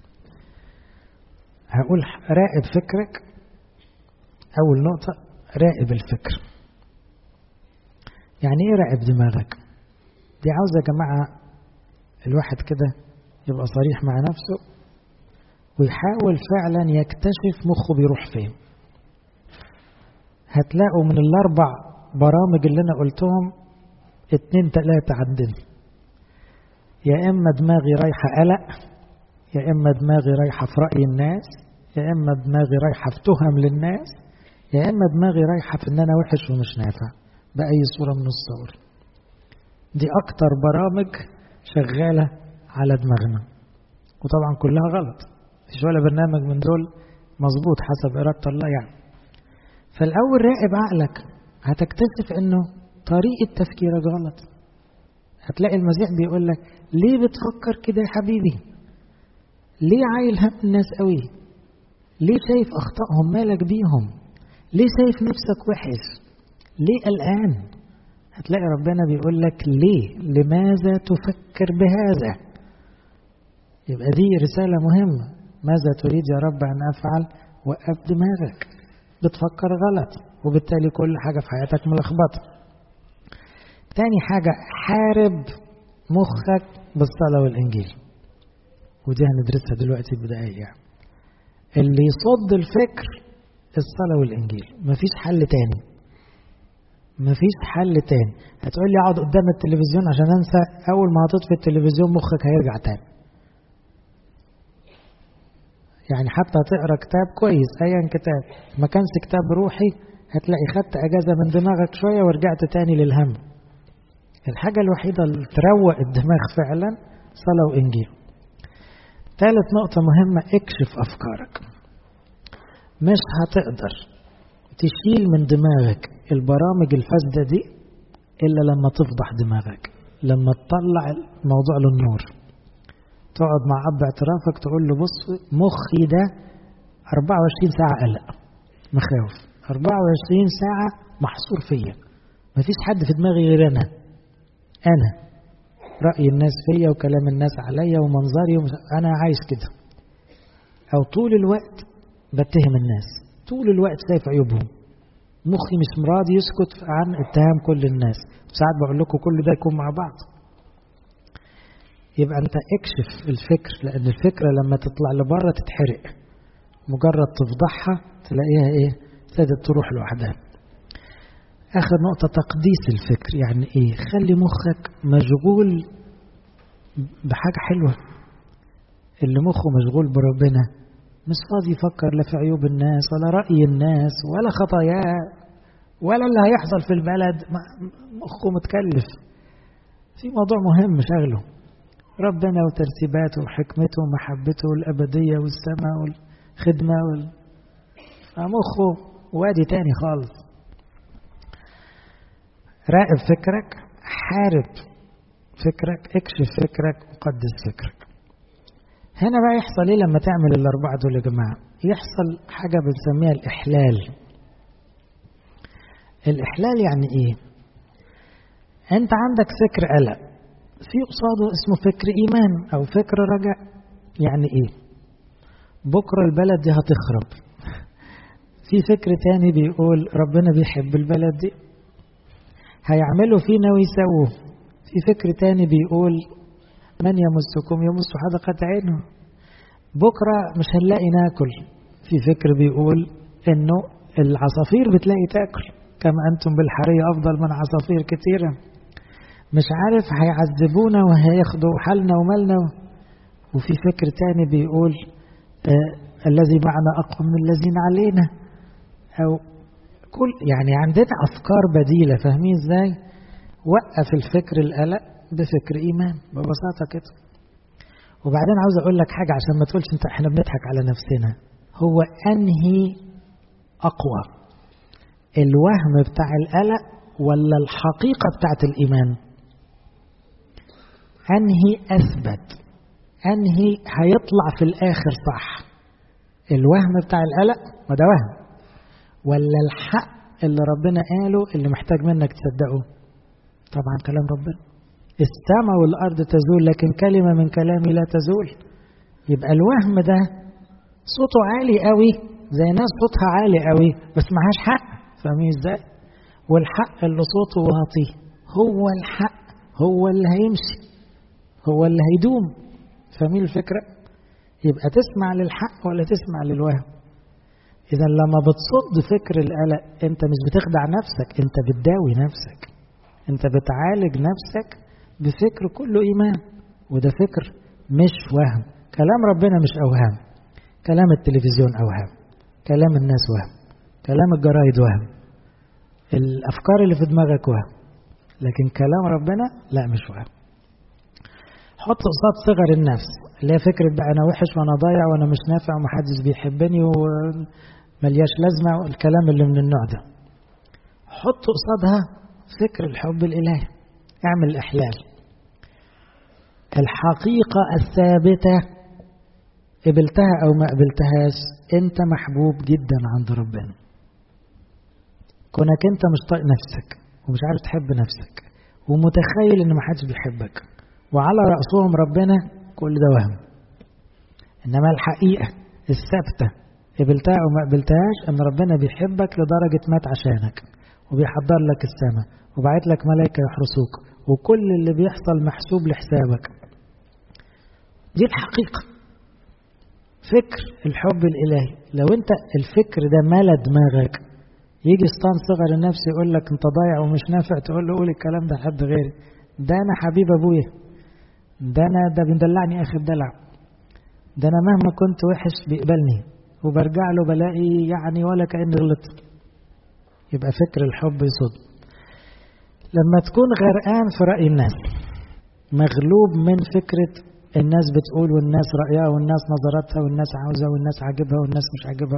هقول راقب فكرك أول نقطة راقب الفكر يعني إيه راقب دماغك دي عاوزة يا جماعة الواحد كده يبقى صريح مع نفسه ويحاول فعلا يكتشف مخه بيروح فين هتلاقوا من الأربع برامج اللي أنا قلتهم اتنين تلاتة عندنا يا إما دماغي رايحة قلق يا إما دماغي رايحة في رأي الناس يا إما دماغي رايحة في تهم للناس يا إما دماغي رايحة في إن أنا وحش ومش نافع بأي صورة من الصور دي أكتر برامج شغالة على دماغنا وطبعا كلها غلط مفيش ولا برنامج من دول مظبوط حسب إرادة الله يعني فالأول راقب عقلك هتكتشف إنه طريقة تفكيرك غلط هتلاقي المسيح بيقول لك ليه بتفكر كده يا حبيبي ليه عايل هم الناس قوي ليه شايف أخطائهم مالك بيهم ليه شايف نفسك وحش ليه قلقان هتلاقي ربنا بيقول لك ليه لماذا تفكر بهذا يبقى دي رسالة مهمة ماذا تريد يا رب أن أفعل وقف دماغك بتفكر غلط وبالتالي كل حاجة في حياتك ملخبطة تاني حاجة حارب مخك بالصلاة والإنجيل ودي هندرسها دلوقتي بدقايق يعني. اللي يصد الفكر الصلاة والإنجيل مفيش حل تاني مفيش حل تاني هتقول لي اقعد قدام التلفزيون عشان انسى اول ما هتطفي التلفزيون مخك هيرجع تاني يعني حتى هتقرا كتاب كويس ايا كتاب ما كانش كتاب روحي هتلاقي خدت اجازه من دماغك شويه ورجعت تاني للهم الحاجه الوحيده اللي تروق الدماغ فعلا صلاه وانجيل ثالث نقطه مهمه اكشف افكارك مش هتقدر تشيل من دماغك البرامج الفاسده دي الا لما تفضح دماغك لما تطلع الموضوع للنور تقعد مع اب اعترافك تقول له بص مخي ده 24 ساعه قلق مخاوف 24 ساعة محصور فيا مفيش حد في دماغي غير أنا أنا رأي الناس فيا وكلام الناس عليا ومنظري ومش... أنا عايش كده أو طول الوقت بتهم الناس طول الوقت شايف عيوبهم مخي مش راضي يسكت عن اتهام كل الناس ساعات بقول لكم كل ده يكون مع بعض يبقى انت اكشف الفكر لان الفكره لما تطلع لبره تتحرق مجرد تفضحها تلاقيها ايه ابتدت تروح لوحدها اخر نقطه تقديس الفكر يعني ايه خلي مخك مشغول بحاجه حلوه اللي مخه مشغول بربنا مش فاضي يفكر لا في عيوب الناس ولا رأي الناس ولا خطاياه ولا اللي هيحصل في البلد مخه متكلف في موضوع مهم شغله ربنا وترتيباته وحكمته ومحبته والأبدية والسماء والخدمة وال... فمخه وادي تاني خالص راقب فكرك حارب فكرك اكشف فكرك وقدس فكرك هنا بقى يحصل ايه لما تعمل الاربعه دول يا جماعه يحصل حاجه بنسميها الاحلال الاحلال يعني ايه انت عندك فكر قلق في قصاده اسمه فكر ايمان او فكر رجاء يعني ايه بكره البلد دي هتخرب في فكر تاني بيقول ربنا بيحب البلد دي هيعملوا فينا ويسووا في فكر تاني بيقول من يمسكم يمس حدقة عينه بكرة مش هنلاقي ناكل في فكر بيقول انه العصافير بتلاقي تاكل كما انتم بالحرية افضل من عصافير كتيرة مش عارف هيعذبونا وهياخدوا حالنا ومالنا وفي فكر تاني بيقول آه الذي معنا اقوى من الذين علينا او كل يعني عندنا افكار بديلة فاهمين ازاي وقف الفكر القلق بفكر ايمان ببساطه كده وبعدين عاوز اقول لك حاجه عشان ما تقولش انت احنا بنضحك على نفسنا هو انهي اقوى الوهم بتاع القلق ولا الحقيقه بتاعت الايمان انهي اثبت انهي هيطلع في الاخر صح الوهم بتاع القلق ما ده وهم ولا الحق اللي ربنا قاله اللي محتاج منك تصدقه طبعا كلام ربنا السماء والأرض تزول لكن كلمة من كلامي لا تزول يبقى الوهم ده صوته عالي قوي زي ناس صوتها عالي قوي بس معهاش حق فاهمين ازاي والحق اللي صوته واطي هو الحق هو اللي هيمشي هو اللي هيدوم فاهمين الفكرة يبقى تسمع للحق ولا تسمع للوهم إذا لما بتصد فكر القلق أنت مش بتخدع نفسك أنت بتداوي نفسك أنت بتعالج نفسك بفكر كله إيمان وده فكر مش وهم كلام ربنا مش أوهام كلام التلفزيون أوهام كلام الناس وهم كلام الجرايد وهم الأفكار اللي في دماغك وهم لكن كلام ربنا لا مش وهم حط قصاد صغر النفس اللي هي فكرة بقى أنا وحش وأنا ضايع وأنا مش نافع ومحدش بيحبني وملياش لازمة والكلام اللي من النوع ده حط قصادها فكر الحب الإلهي اعمل إحلال الحقيقة الثابتة قبلتها أو ما قبلتهاش أنت محبوب جدا عند ربنا كونك أنت مش طايق نفسك ومش عارف تحب نفسك ومتخيل إن محدش بيحبك وعلى رأسهم ربنا كل ده وهم إنما الحقيقة الثابتة قبلتها أو ما قبلتهاش إن ربنا بيحبك لدرجة مات عشانك وبيحضر لك السماء وبعت لك ملائكة يحرسوك وكل اللي بيحصل محسوب لحسابك دي الحقيقة فكر الحب الإلهي لو أنت الفكر ده ملا دماغك يجي ستان صغر النفس يقول لك أنت ضايع ومش نافع تقول له قول الكلام ده لحد غيري ده أنا حبيب أبويا ده أنا ده بندلعني آخر دلع ده أنا مهما كنت وحش بيقبلني وبرجع له بلاقي يعني ولا كأني غلطت يبقى فكر الحب يصد لما تكون غرقان في رأي الناس مغلوب من فكرة الناس بتقول والناس رأيها والناس نظرتها والناس عاوزة والناس عاجبها والناس مش عاجبها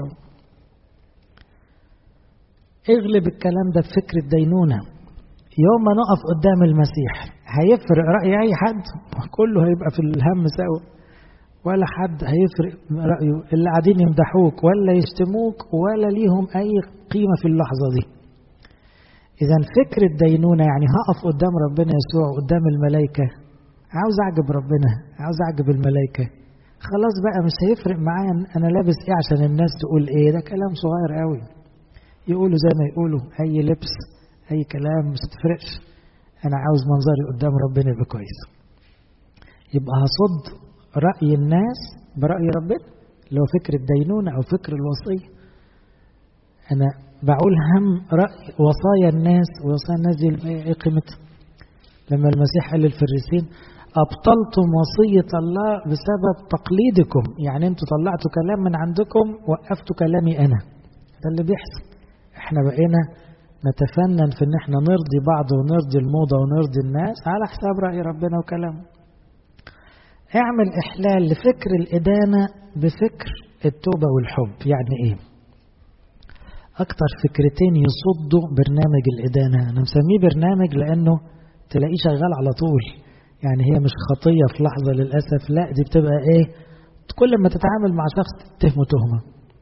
اغلب الكلام ده بفكرة دينونة يوم ما نقف قدام المسيح هيفرق رأي أي حد كله هيبقى في الهم سوا ولا حد هيفرق رأيه اللي قاعدين يمدحوك ولا يشتموك ولا ليهم أي قيمة في اللحظة دي إذا فكر الدينونة يعني هقف قدام ربنا يسوع قدام الملائكة عاوز أعجب ربنا عاوز أعجب الملائكة خلاص بقى مش هيفرق معايا أنا لابس إيه عشان الناس تقول إيه ده كلام صغير قوي يقولوا زي ما يقولوا أي لبس أي كلام مش تفرقش أنا عاوز منظري قدام ربنا يبقى كويس يبقى هصد رأي الناس برأي ربنا اللي هو فكر الدينونة أو فكر الوصية أنا بقول هم رأي وصايا الناس وصايا الناس دي إيه قيمتها لما المسيح قال للفريسين أبطلتم وصية الله بسبب تقليدكم يعني أنتوا طلعتوا كلام من عندكم وقفتوا كلامي أنا ده اللي بيحصل احنا بقينا نتفنن في ان احنا نرضي بعض ونرضي الموضة ونرضي الناس على حساب رأي ربنا وكلامه اعمل إحلال لفكر الإدانة بفكر التوبة والحب يعني إيه أكتر فكرتين يصدوا برنامج الإدانة أنا مسميه برنامج لأنه تلاقيه شغال على طول يعني هي مش خطية في لحظة للأسف لا دي بتبقى إيه كل ما تتعامل مع شخص تتهمه تهمة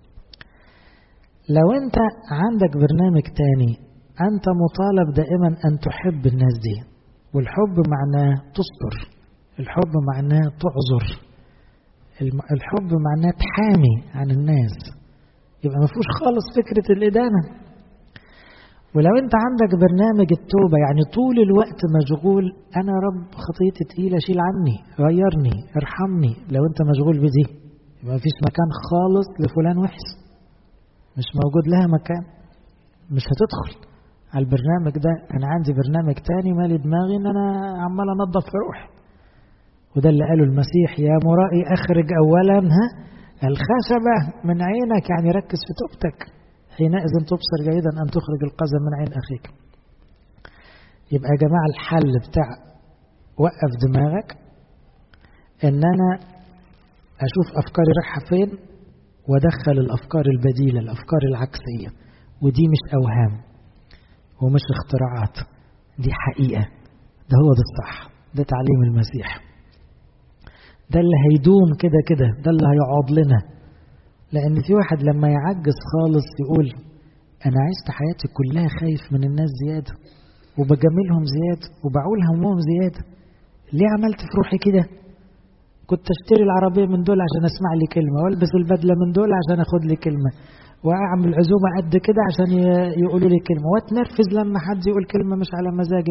لو أنت عندك برنامج تاني أنت مطالب دائما أن تحب الناس دي والحب معناه تصبر الحب معناه تعذر الحب معناه تحامي عن الناس يبقى ما فيهوش خالص فكرة الإدانة ولو أنت عندك برنامج التوبة يعني طول الوقت مشغول أنا رب خطيتي تقيلة شيل عني غيرني ارحمني لو أنت مشغول بدي يبقى ما فيش مكان خالص لفلان وحش مش موجود لها مكان مش هتدخل على البرنامج ده أنا عندي برنامج تاني مالي دماغي إن أنا عمال أنظف في روحي وده اللي قاله المسيح يا مرائي أخرج أولا ها الخشبة من عينك يعني ركز في توبتك حينئذ تبصر جيدا أن تخرج القزم من عين أخيك يبقى يا جماعة الحل بتاع وقف دماغك إن أنا أشوف أفكاري رايحة فين وأدخل الأفكار البديلة الأفكار العكسية ودي مش أوهام ومش اختراعات دي حقيقة ده هو ده الصح ده تعليم المسيح ده اللي هيدوم كده كده ده اللي هيقعد لنا لأن في واحد لما يعجز خالص يقول أنا عشت حياتي كلها خايف من الناس زيادة وبجاملهم زيادة وبعول همهم زيادة ليه عملت في روحي كده كنت اشتري العربية من دول عشان اسمع لي كلمة والبس البدلة من دول عشان اخد لي كلمة واعمل عزومة قد كده عشان يقولوا لي كلمة واتنرفز لما حد يقول كلمة مش على مزاجي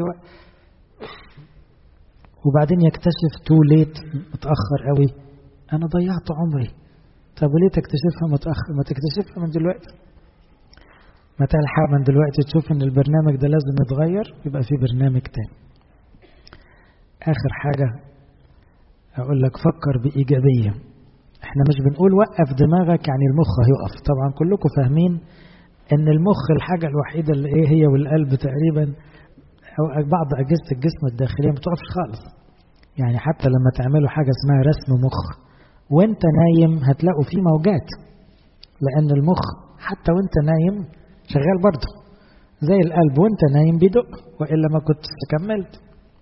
وبعدين يكتشف تو ليت متأخر قوي أنا ضيعت عمري طب وليه تكتشفها متأخر ما تكتشفها من دلوقتي ما تلحق من دلوقتي تشوف ان البرنامج ده لازم يتغير يبقى في برنامج تاني آخر حاجة أقول لك فكر بإيجابية احنا مش بنقول وقف دماغك يعني المخ هيقف طبعا كلكم فاهمين ان المخ الحاجة الوحيدة اللي ايه هي والقلب تقريبا أو بعض أجهزة الجسم الداخلية ما بتقفش خالص يعني حتى لما تعملوا حاجة اسمها رسم مخ وانت نايم هتلاقوا فيه موجات لأن المخ حتى وانت نايم شغال برضه زي القلب وانت نايم بيدق وإلا ما كنت كملت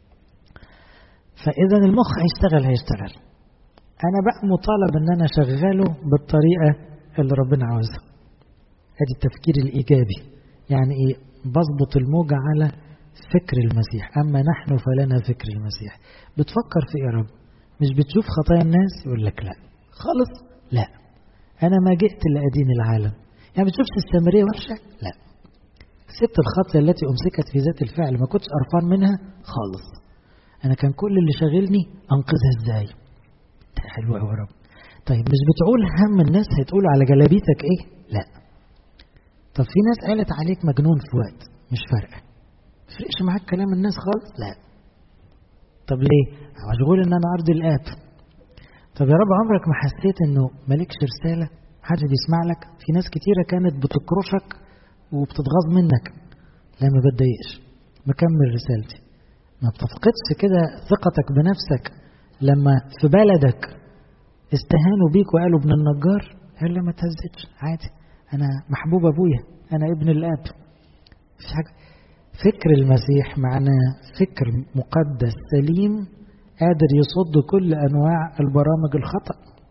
فإذا المخ هيشتغل هيشتغل أنا بقى مطالب إن أنا أشغله بالطريقة اللي ربنا عاوزها ادي التفكير الإيجابي يعني إيه بظبط الموجة على فكر المسيح أما نحن فلنا فكر المسيح بتفكر في إيه يا رب مش بتشوف خطايا الناس يقول لك لا خالص لا أنا ما جئت لأدين العالم يعني بتشوفش السامرية وحشة لا ست الخطية التي أمسكت في ذات الفعل ما كنتش قرفان منها خالص أنا كان كل اللي شاغلني أنقذها إزاي ده حلو يا رب طيب مش بتقول هم الناس هتقولوا على جلابيتك إيه لا طب في ناس قالت عليك مجنون في وقت مش فارقة فرقش معاك كلام الناس خالص لا طب ليه مشغول ان انا ارضي الاب طب يا رب عمرك ما حسيت انه مالكش رساله حد بيسمع لك في ناس كتيره كانت بتكرشك وبتتغاظ منك لا ما بتضايقش مكمل رسالتي ما بتفقدش كده ثقتك بنفسك لما في بلدك استهانوا بيك وقالوا ابن النجار قال ما تهزتش عادي انا محبوب ابويا انا ابن الاب مفيش حاجه فكر المسيح معناه فكر مقدس سليم قادر يصد كل انواع البرامج الخطا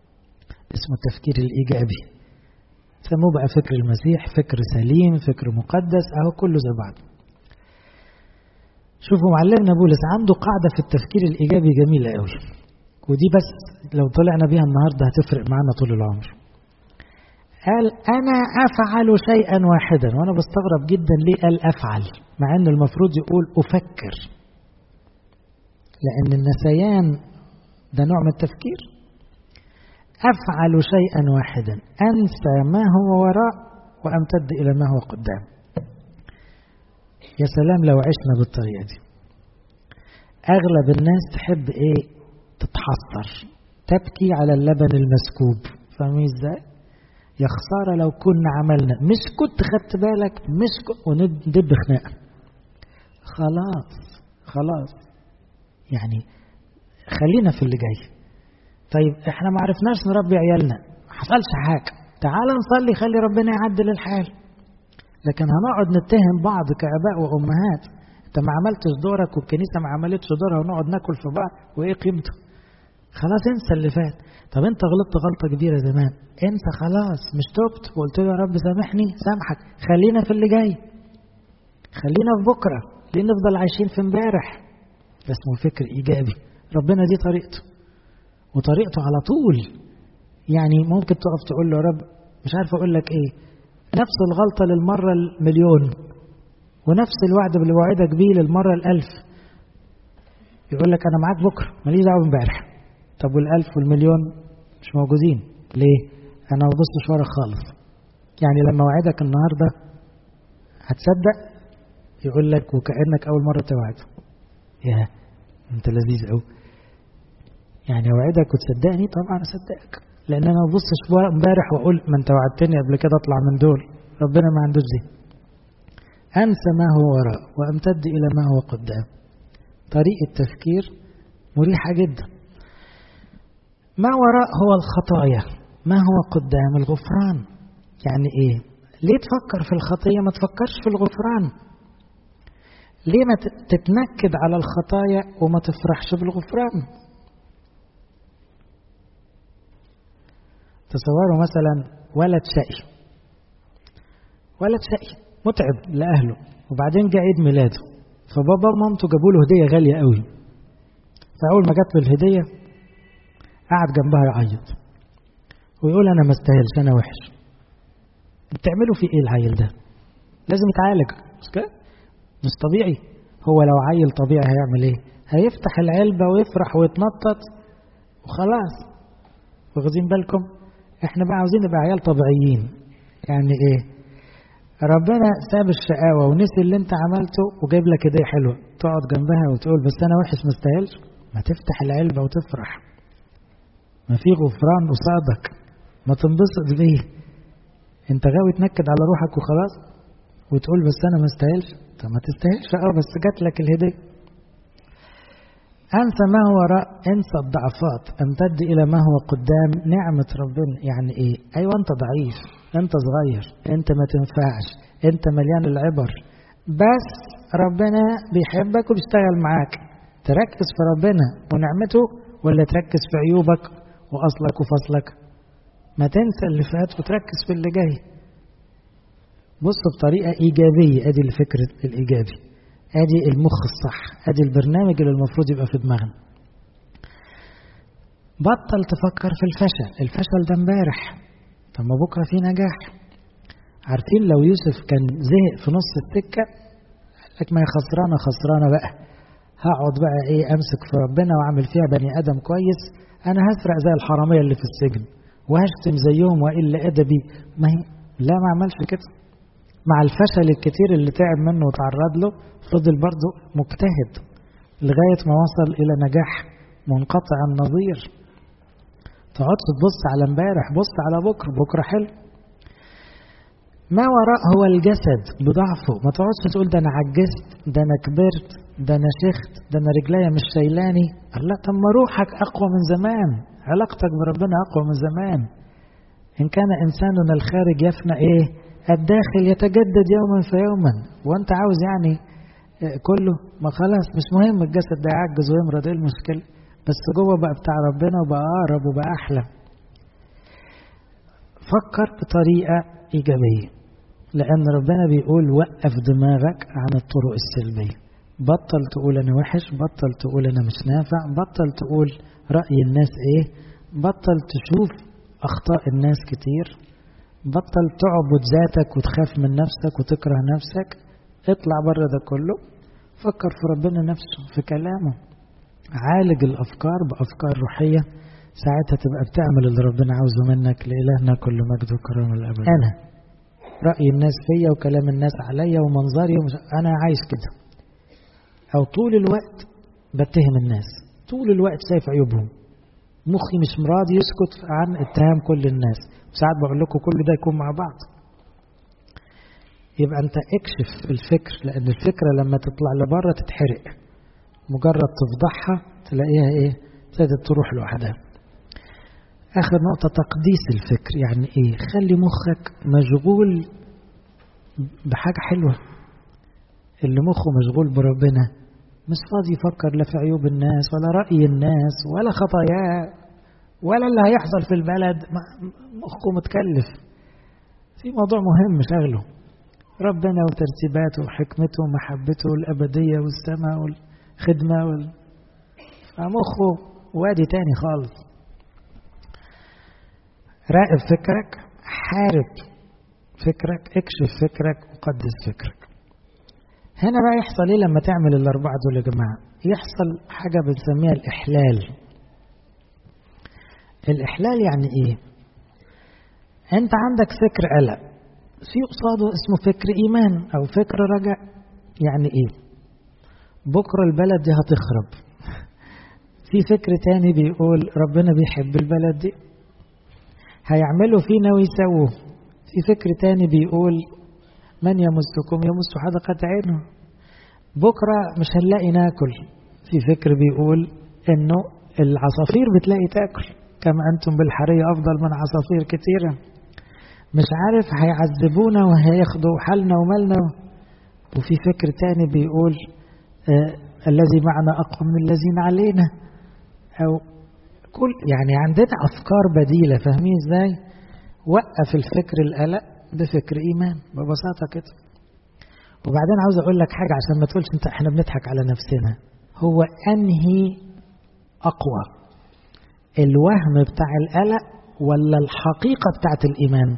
اسمه التفكير الإيجابي سموه بقى فكر المسيح فكر سليم فكر مقدس أهو كله زي بعض شوفوا معلمنا بولس عنده قاعدة في التفكير الإيجابي جميلة قوي ودي بس لو طلعنا بيها النهاردة هتفرق معانا طول العمر قال أنا أفعل شيئا واحدا وأنا بستغرب جدا ليه قال أفعل مع أن المفروض يقول أفكر لأن النسيان ده نوع من التفكير أفعل شيئا واحدا أنسى ما هو وراء وأمتد إلى ما هو قدام يا سلام لو عشنا بالطريقة دي أغلب الناس تحب إيه تتحسر تبكي على اللبن المسكوب فاهمين إزاي يا خسارة لو كنا عملنا مش كنت خدت بالك مش كنت وندب خناقة خلاص خلاص يعني خلينا في اللي جاي طيب احنا ما عرفناش نربي عيالنا ما حصلش حاجة تعال نصلي خلي ربنا يعدل الحال لكن هنقعد نتهم بعض كآباء وأمهات انت ما عملتش دورك والكنيسة ما عملتش دورها ونقعد ناكل في بعض وايه قيمته خلاص انسى اللي فات طب انت غلطت غلطة كبيرة زمان انت خلاص مش تبت وقلت له يا رب سامحني سامحك خلينا في اللي جاي خلينا في بكرة ليه نفضل عايشين في امبارح ده اسمه فكر ايجابي ربنا دي طريقته وطريقته على طول يعني ممكن تقف تقول له يا رب مش عارف اقول لك ايه نفس الغلطة للمرة المليون ونفس الوعد اللي وعدك بيه للمرة الألف يقول لك أنا معاك بكرة ماليش دعوة امبارح طب والألف والمليون مش موجودين ليه؟ أنا ما ببصش ورا خالص يعني لما وعدك النهاردة هتصدق يقول لك وكأنك أول مرة توعد يا أنت لذيذ أوي يعني أوعدك وتصدقني طبعا أصدقك لأن أنا ما ببصش امبارح وأقول ما أنت وعدتني قبل كده أطلع من دول ربنا ما عندوش دي أنسى ما هو وراء وأمتد إلى ما هو قدام طريقة تفكير مريحة جدا ما وراء هو الخطايا ما هو قدام الغفران يعني ايه ليه تفكر في الخطية ما تفكرش في الغفران ليه ما تتنكد على الخطايا وما تفرحش بالغفران تصوروا مثلا ولد شقي ولد شقي متعب لأهله وبعدين جاء عيد ميلاده فبابا ومامته جابوا له هدية غالية قوي فأول ما جات له الهدية قعد جنبها يعيط ويقول أنا ما استاهلش أنا وحش بتعملوا في إيه العيل ده لازم يتعالج مش كده مش طبيعي هو لو عيل طبيعي هيعمل إيه هيفتح العلبة ويفرح ويتنطط وخلاص واخدين بالكم احنا بقى عاوزين نبقى عيال طبيعيين يعني ايه ربنا ساب الشقاوة ونسي اللي انت عملته وجايب لك هدية حلوة تقعد جنبها وتقول بس انا وحش ما استاهلش ما تفتح العلبة وتفرح ما في غفران قصادك ما تنبسط بيه انت غاوي تنكد على روحك وخلاص وتقول بس انا ما استاهلش طب ما تستاهلش اه بس جات لك الهدية انسى ما هو وراء انسى الضعفات امتد الى ما هو قدام نعمة ربنا يعني ايه ايوه انت ضعيف انت صغير انت ما تنفعش انت مليان العبر بس ربنا بيحبك وبيشتغل معاك تركز في ربنا ونعمته ولا تركز في عيوبك واصلك وفصلك ما تنسى اللي فات وتركز في اللي جاي بص بطريقة إيجابية أدي الفكر الإيجابي أدي المخ الصح أدي البرنامج اللي المفروض يبقى في دماغنا بطل تفكر في الفشل الفشل ده امبارح طب ما بكرة في نجاح عارفين لو يوسف كان زهق في نص السكة قال لك ما هي خسرانة خسرانة بقى هقعد بقى ايه امسك في ربنا واعمل فيها بني ادم كويس انا هسرق زي الحرامية اللي في السجن وهشتم زيهم والا ادبي ما هي لا ما عملش كده مع الفشل الكتير اللي تعب منه وتعرض له فضل برضه مجتهد لغاية ما وصل إلى نجاح منقطع النظير تقعدش تبص على امبارح بص على بكرة بكرة حلو ما وراء هو الجسد بضعفه ما تقعدش تقول ده انا عجزت ده انا كبرت ده انا شخت ده انا رجليا مش شايلاني لا طب ما روحك اقوى من زمان علاقتك بربنا اقوى من زمان ان كان انساننا الخارج يفنى ايه الداخل يتجدد يوما فيوما وانت عاوز يعني كله ما خلاص مش مهم الجسد ده يعجز ويمرض ايه المشكله بس جوه بقى بتاع ربنا وبقى اقرب وبقى احلى فكر بطريقة إيجابية لأن ربنا بيقول وقف دماغك عن الطرق السلبية بطل تقول أنا وحش بطل تقول أنا مش نافع بطل تقول رأي الناس إيه بطل تشوف أخطاء الناس كتير بطل تعبد ذاتك وتخاف من نفسك وتكره نفسك اطلع بره ده كله فكر في ربنا نفسه في كلامه عالج الأفكار بأفكار روحية ساعتها تبقى بتعمل اللي ربنا عاوزه منك لإلهنا كل مجد وكرامة الأبد أنا رأي الناس فيا وكلام الناس عليا ومنظري ومش أنا عايز كده أو طول الوقت بتهم الناس طول الوقت شايف عيوبهم مخي مش راضي يسكت عن اتهام كل الناس وساعات بقول لكم كل ده يكون مع بعض يبقى انت اكشف الفكر لان الفكرة لما تطلع لبره تتحرق مجرد تفضحها تلاقيها ايه ابتدت تروح لوحدها اخر نقطة تقديس الفكر يعني ايه خلي مخك مشغول بحاجة حلوة اللي مخه مشغول بربنا مش فاضي يفكر لا في عيوب الناس ولا رأي الناس ولا خطاياه ولا اللي هيحصل في البلد مخه متكلف في موضوع مهم شغله ربنا وترتيباته وحكمته ومحبته والأبدية والسماء والخدمة وال... فمخه وادي تاني خالص راقب فكرك حارب فكرك اكشف فكرك وقدس فكرك هنا بقى يحصل ايه لما تعمل الاربعه دول يا جماعه يحصل حاجه بنسميها الاحلال الاحلال يعني ايه انت عندك فكر قلق في قصاده اسمه فكر ايمان او فكر رجاء يعني ايه بكره البلد دي هتخرب في فكر تاني بيقول ربنا بيحب البلد دي هيعملوا فينا ويسووا في فكر تاني بيقول من يمسكم يمس حدقة عينه بكرة مش هنلاقي ناكل في فكر بيقول انه العصافير بتلاقي تاكل كما انتم بالحرية افضل من عصافير كتيرة مش عارف هيعذبونا وهياخدوا حالنا ومالنا وفي فكر تاني بيقول آه الذي معنا اقوى من الذين علينا او كل يعني عندنا افكار بديله فاهمين ازاي وقف الفكر القلق بفكر ايمان ببساطه كده وبعدين عاوز اقول لك حاجه عشان ما تقولش انت احنا بنضحك على نفسنا هو انهي اقوى الوهم بتاع القلق ولا الحقيقه بتاعت الايمان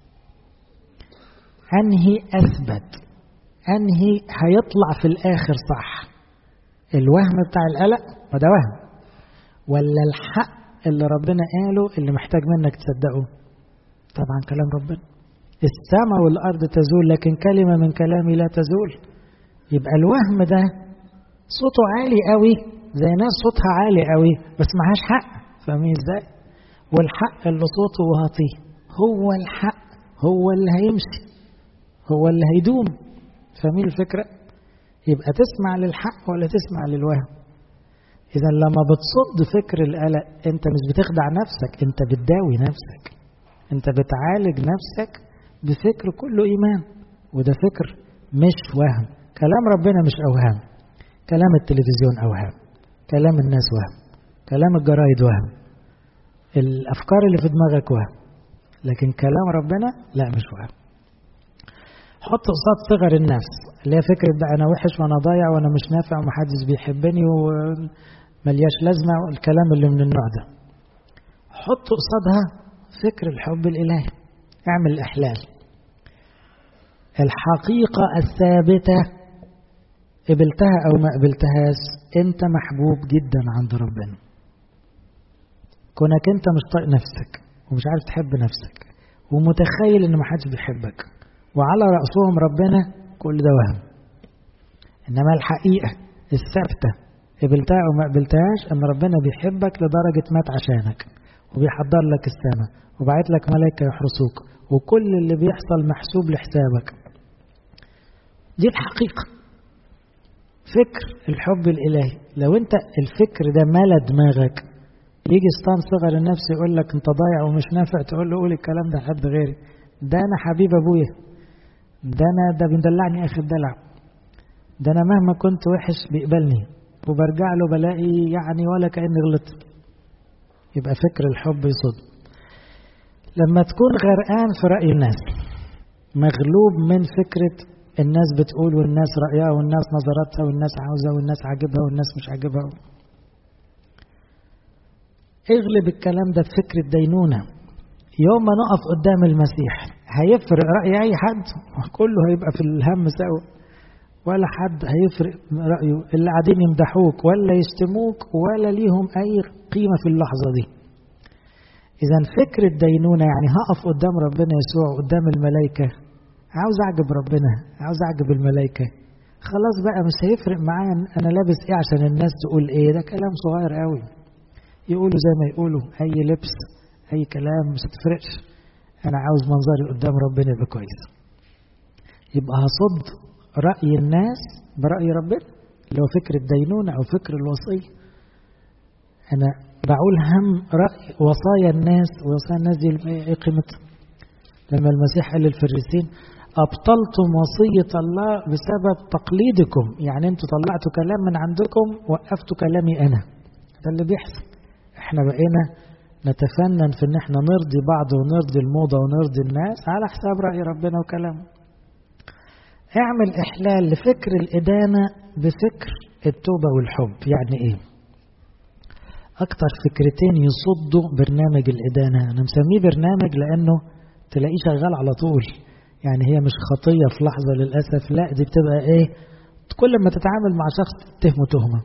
انهي اثبت انهي هيطلع في الاخر صح الوهم بتاع القلق وده وهم ولا الحق اللي ربنا قاله اللي محتاج منك تصدقه طبعا كلام ربنا السماء والأرض تزول لكن كلمة من كلامي لا تزول يبقى الوهم ده صوته عالي قوي زي ناس صوتها عالي قوي بس معهاش حق فاهمين ازاي والحق اللي صوته واطي هو الحق هو اللي هيمشي هو اللي هيدوم فاهمين الفكرة يبقى تسمع للحق ولا تسمع للوهم إذا لما بتصد فكر القلق أنت مش بتخدع نفسك أنت بتداوي نفسك أنت بتعالج نفسك بفكر كله إيمان وده فكر مش وهم كلام ربنا مش أوهام كلام التلفزيون أوهام كلام الناس وهم كلام الجرايد وهم الأفكار اللي في دماغك وهم لكن كلام ربنا لا مش وهم حط قصاد صغر النفس اللي هي فكرة بقى أنا وحش وأنا ضايع وأنا مش نافع ومحدش بيحبني وملياش لازمة والكلام اللي من النوع ده حط قصادها فكر الحب الإلهي اعمل الإحلال الحقيقة الثابتة قبلتها أو ما قبلتهاش أنت محبوب جدا عند ربنا كونك أنت مش طايق نفسك ومش عارف تحب نفسك ومتخيل إن محدش بيحبك وعلى رأسهم ربنا كل ده وهم إنما الحقيقة الثابتة قبلتها أو ما قبلتهاش إن ربنا بيحبك لدرجة مات عشانك وبيحضر لك السماء وبعت لك ملائكة يحرسوك وكل اللي بيحصل محسوب لحسابك دي الحقيقة فكر الحب الإلهي لو أنت الفكر ده ملا دماغك يجي ستان صغر النفس يقول لك أنت ضايع ومش نافع تقول له قول الكلام ده حد غيري ده أنا حبيب أبويا ده أنا ده بيدلعني آخر دلع ده أنا مهما كنت وحش بيقبلني وبرجع له بلاقي يعني ولا كأني غلطت يبقى فكر الحب يصد لما تكون غرقان في رأي الناس مغلوب من فكرة الناس بتقول والناس رأيها والناس نظرتها والناس عاوزة والناس عاجبها والناس مش عاجبها اغلب الكلام ده بفكر الدينونة يوم ما نقف قدام المسيح هيفرق رأي أي حد كله هيبقى في الهم سوا ولا حد هيفرق رأيه اللي قاعدين يمدحوك ولا يشتموك ولا ليهم أي قيمة في اللحظة دي إذا فكر الدينونة يعني هقف قدام ربنا يسوع قدام الملائكة عاوز أعجب ربنا عاوز أعجب الملائكة خلاص بقى مش هيفرق معايا أنا لابس إيه عشان الناس تقول إيه ده كلام صغير قوي يقولوا زي ما يقولوا أي لبس أي كلام مش هتفرقش أنا عاوز منظري قدام ربنا يبقى كويس يبقى هصد رأي الناس برأي ربنا اللي هو فكر الدينونة أو فكر الوصية أنا بعول هم رأي وصايا الناس وصايا الناس دي إيه قيمتها لما المسيح قال للفريسين أبطلتم وصية الله بسبب تقليدكم يعني أنتوا طلعتوا كلام من عندكم وقفتوا كلامي أنا ده اللي بيحصل احنا بقينا نتفنن في ان احنا نرضي بعض ونرضي الموضة ونرضي الناس على حساب رأي ربنا وكلامه اعمل احلال لفكر الادانة بفكر التوبة والحب يعني ايه اكتر فكرتين يصدوا برنامج الادانة انا مسميه برنامج لانه تلاقيه شغال على طول يعني هي مش خطية في لحظة للأسف لا دي بتبقى ايه كل ما تتعامل مع شخص تهمه تهمة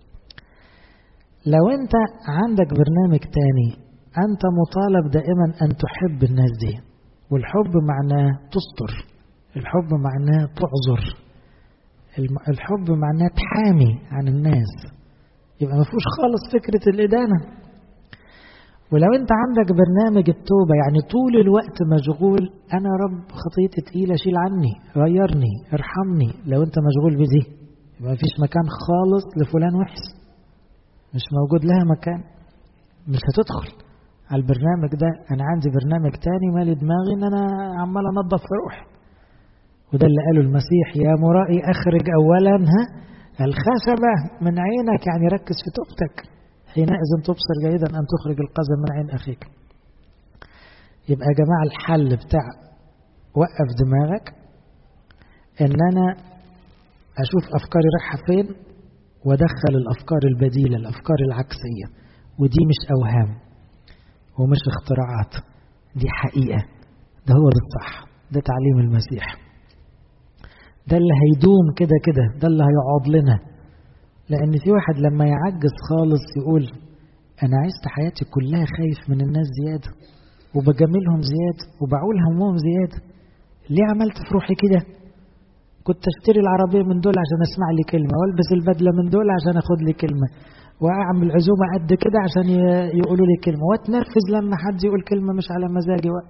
لو انت عندك برنامج تاني انت مطالب دائما ان تحب الناس دي والحب معناه تستر الحب معناه تعذر الحب معناه تحامي عن الناس يبقى ما فيهوش خالص فكرة الإدانة ولو انت عندك برنامج التوبة يعني طول الوقت مشغول انا رب خطيتي تقيلة شيل عني غيرني ارحمني لو انت مشغول بدي يبقى مفيش مكان خالص لفلان وحش مش موجود لها مكان مش هتدخل على البرنامج ده انا عندي برنامج تاني مالي دماغي ان انا عمال انظف في روحي وده اللي قاله المسيح يا مرائي اخرج اولا ها الخشبة من عينك يعني ركز في توبتك حينئذ تبصر جيدا ان تخرج القذى من عين اخيك يبقى يا جماعة الحل بتاع وقف دماغك ان انا اشوف افكاري رايحة فين وادخل الافكار البديلة الافكار العكسية ودي مش اوهام ومش اختراعات دي حقيقة ده هو ده الصح ده تعليم المسيح ده اللي هيدوم كده كده ده اللي هيقعد لنا لأن في واحد لما يعجز خالص يقول أنا عشت حياتي كلها خايف من الناس زيادة وبجاملهم زيادة وبعول همهم زيادة ليه عملت في روحي كده كنت اشتري العربية من دول عشان اسمع لي كلمة والبس البدلة من دول عشان اخد لي كلمة واعمل عزومة قد كده عشان يقولوا لي كلمة واتنرفز لما حد يقول كلمة مش على مزاجي و...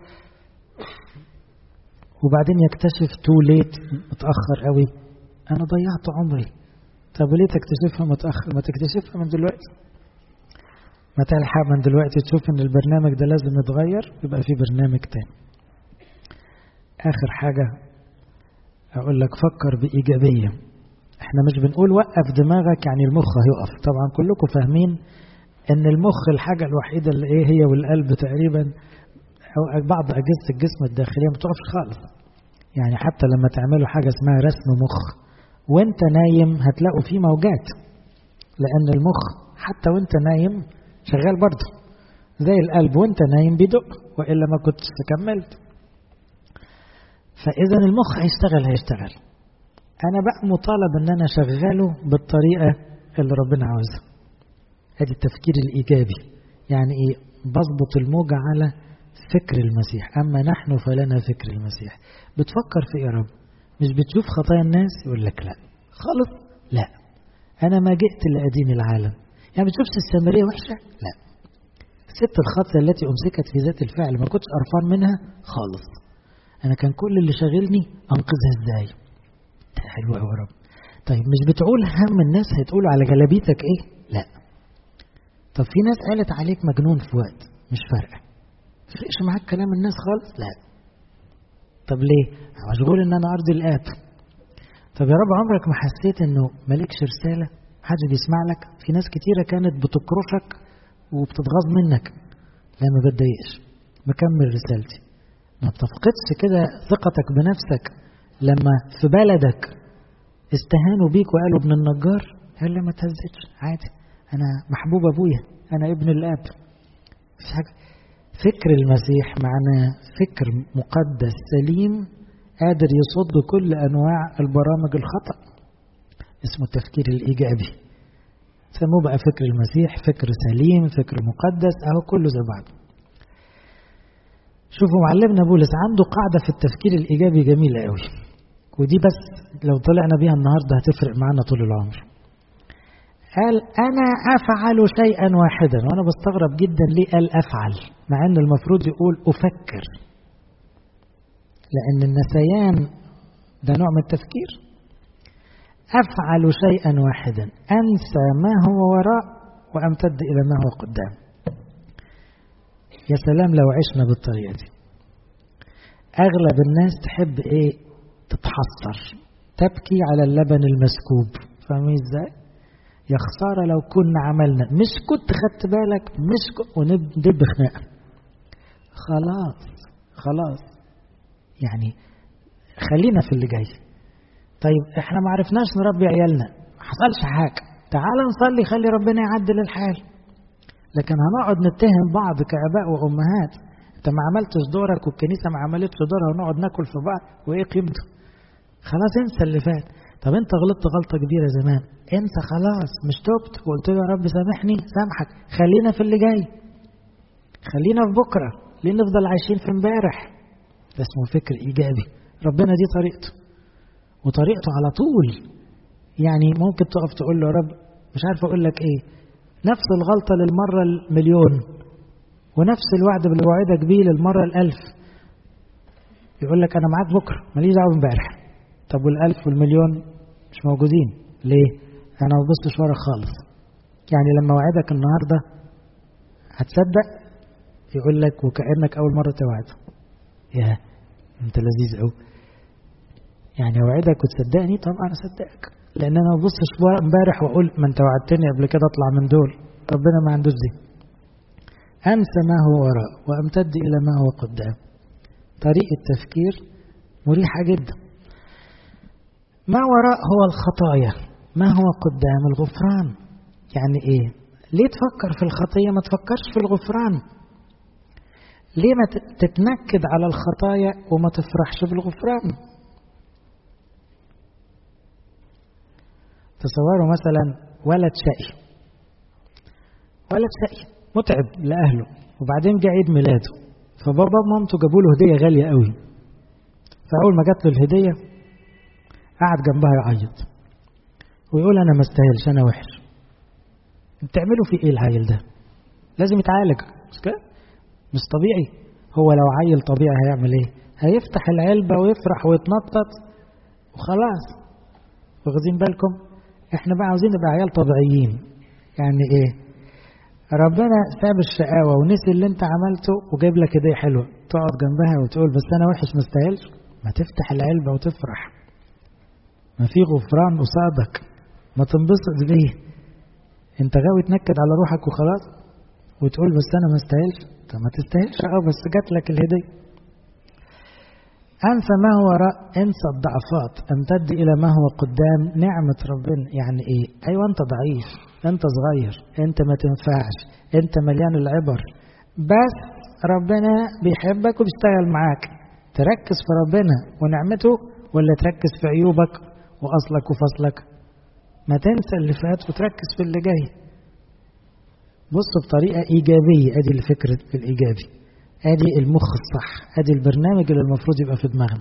وبعدين يكتشف تو ليت متأخر قوي انا ضيعت عمري طب وليه تكتشفها متأخر ما تكتشفها من دلوقتي ما تلحق من دلوقتي تشوف ان البرنامج ده لازم يتغير يبقى في برنامج تاني اخر حاجة اقول لك فكر بإيجابية احنا مش بنقول وقف دماغك يعني المخ هيقف طبعا كلكم فاهمين ان المخ الحاجة الوحيدة اللي ايه هي والقلب تقريبا او بعض اجهزة الجسم الداخلية ما بتقفش خالص يعني حتى لما تعملوا حاجة اسمها رسم مخ وانت نايم هتلاقوا فيه موجات لان المخ حتى وانت نايم شغال برضه زي القلب وانت نايم بيدق والا ما كنتش كملت فاذا المخ هيشتغل هيشتغل انا بقى مطالب ان انا اشغله بالطريقه اللي ربنا عاوزها ادي التفكير الايجابي يعني ايه بظبط الموجة على فكر المسيح اما نحن فلنا فكر المسيح بتفكر في ايه يا رب مش بتشوف خطايا الناس يقول لك لا خالص لا انا ما جئت لادين العالم يعني ما بتشوفش السامريه وحشه لا الست الخاطئه التي امسكت في ذات الفعل ما كنتش قرفان منها خالص انا كان كل اللي شاغلني انقذها ازاي ده حلو قوي يا رب طيب مش بتقول هم الناس هتقولوا على جلابيتك ايه لا طب في ناس قالت عليك مجنون في وقت مش فارقه فرقش معاك كلام الناس خالص لا طب ليه مشغول ان انا ارضي الاب طب يا رب عمرك ما حسيت انه مالكش رساله حد بيسمع لك في ناس كتيره كانت بتكرشك وبتتغاظ منك لا ما بتضايقش مكمل رسالتي ما بتفقدش كده ثقتك بنفسك لما في بلدك استهانوا بيك وقالوا ابن النجار قال ما تهزتش عادي انا محبوب ابويا انا ابن الاب مش حاجه فكر المسيح معناه فكر مقدس سليم قادر يصد كل انواع البرامج الخطا اسمه التفكير الايجابي سموه بقى فكر المسيح فكر سليم فكر مقدس اهو كله زي بعض شوفوا معلمنا بولس عنده قاعدة في التفكير الإيجابي جميلة قوي ودي بس لو طلعنا بيها النهاردة هتفرق معانا طول العمر قال أنا أفعل شيئا واحدا وأنا بستغرب جدا ليه قال أفعل مع أن المفروض يقول أفكر لأن النسيان ده نوع من التفكير أفعل شيئا واحدا أنسى ما هو وراء وأمتد إلى ما هو قدام يا سلام لو عشنا بالطريقة دي أغلب الناس تحب إيه تتحسر تبكي على اللبن المسكوب فاهمين إزاي يا خسارة لو كنا عملنا مش كنت خدت بالك مش كنت وندب خناقة خلاص خلاص يعني خلينا في اللي جاي طيب احنا ما عرفناش نربي عيالنا ما حصلش حاجة تعال نصلي خلي ربنا يعدل الحال لكن هنقعد نتهم بعض كآباء وأمهات أنت ما عملتش دورك والكنيسة ما عملتش دورها ونقعد ناكل في بعض وإيه قيمته؟ خلاص انسى اللي فات طب أنت غلطت غلطة كبيرة زمان انسى خلاص مش تبت وقلت له يا رب سامحني سامحك خلينا في اللي جاي خلينا في بكرة ليه نفضل عايشين في امبارح ده اسمه فكر إيجابي ربنا دي طريقته وطريقته على طول يعني ممكن تقف تقول له يا رب مش عارف أقول لك إيه نفس الغلطة للمرة المليون ونفس الوعد اللي وعدك بيه للمرة الألف يقول لك أنا معاك بكرة ماليش دعوة امبارح طب والألف والمليون مش موجودين ليه؟ أنا ما ببصش ورا خالص يعني لما وعدك النهاردة هتصدق يقول لك وكأنك أول مرة توعد يا أنت لذيذ أوي يعني أوعدك وتصدقني طبعا أصدقك لان انا ما ببصش امبارح واقول ما انت وعدتني قبل كده اطلع من دول ربنا ما عندوش دي انسى ما هو وراء وامتد الى ما هو قدام طريقه تفكير مريحه جدا ما وراء هو الخطايا ما هو قدام الغفران يعني ايه ليه تفكر في الخطيه ما تفكرش في الغفران ليه ما تتنكد على الخطايا وما تفرحش بالغفران تصوروا مثلا ولد شقي ولد شقي متعب لأهله وبعدين جه عيد ميلاده فبابا ومامته جابوا له هدية غالية قوي فأول ما جات له الهدية قعد جنبها يعيط ويقول أنا ما استاهلش أنا وحش بتعملوا في إيه العيل ده؟ لازم يتعالج مش كده؟ مش طبيعي هو لو عيل طبيعي هيعمل إيه؟ هيفتح العلبة ويفرح ويتنطط وخلاص واخدين بالكم؟ احنا بقى عاوزين نبقى عيال طبيعيين يعني ايه ربنا ساب الشقاوه ونسي اللي انت عملته وجايب لك هديه حلوه تقعد جنبها وتقول بس انا وحش ما استاهلش ما تفتح العلبه وتفرح ما في غفران قصادك ما تنبسط بيه انت غاوي تنكد على روحك وخلاص وتقول بس انا ما استاهلش طب ما تستاهلش اه بس جات لك الهديه أنسى ما هو وراء انسى الضعفات امتد إلى ما هو قدام نعمة ربنا يعني إيه أيوة أنت ضعيف أنت صغير أنت ما تنفعش أنت مليان العبر بس ربنا بيحبك وبيشتغل معاك تركز في ربنا ونعمته ولا تركز في عيوبك وأصلك وفصلك ما تنسى اللي فات وتركز في اللي جاي بص بطريقة إيجابية أدي الفكر الإيجابي ادي المخ الصح ادي البرنامج اللي المفروض يبقى في دماغنا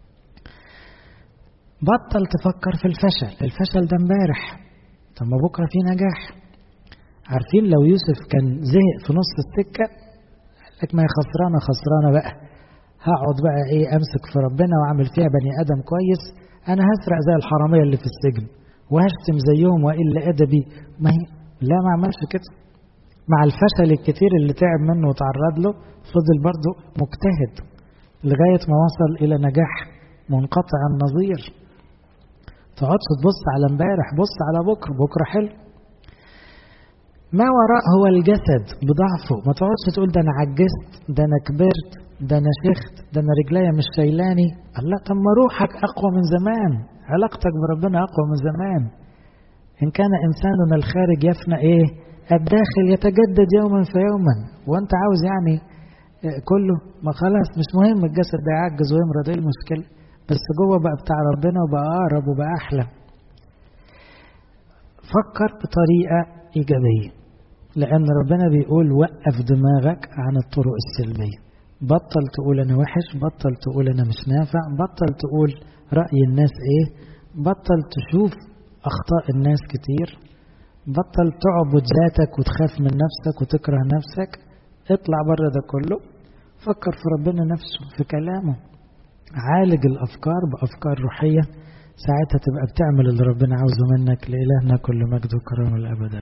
بطل تفكر في الفشل الفشل ده امبارح طب ما بكره في نجاح عارفين لو يوسف كان زهق في نص السكه قال لك ما هي خسرانه خسرانه بقى هقعد بقى ايه امسك في ربنا واعمل فيها بني ادم كويس انا هسرق زي الحراميه اللي في السجن وهشتم زيهم والا ادبي ما هي لا ما عملش كده مع الفشل الكتير اللي تعب منه وتعرض له فضل برضه مجتهد لغاية ما وصل إلى نجاح منقطع النظير تقعدش تبص على امبارح بص على بكرة بكرة حلو ما وراء هو الجسد بضعفه ما تقعدش تقول ده انا عجزت ده انا كبرت ده انا شخت ده انا رجليا مش شايلاني الله طب ما روحك اقوى من زمان علاقتك بربنا اقوى من زمان ان كان انساننا الخارج يفنى ايه الداخل يتجدد يوما فيوما وانت عاوز يعني كله ما خلاص مش مهم الجسد ده يعجز ويمرض ايه المشكله بس جوه بقى بتاع ربنا وبقى اقرب وبقى احلى فكر بطريقه ايجابيه لان ربنا بيقول وقف دماغك عن الطرق السلبيه بطل تقول انا وحش بطل تقول انا مش نافع بطل تقول راي الناس ايه بطل تشوف اخطاء الناس كتير بطل تعبد ذاتك وتخاف من نفسك وتكره نفسك اطلع بره ده كله فكر في ربنا نفسه في كلامه عالج الافكار بافكار روحيه ساعتها تبقى بتعمل اللي ربنا عاوزه منك لالهنا كل مجد وكرامه الابد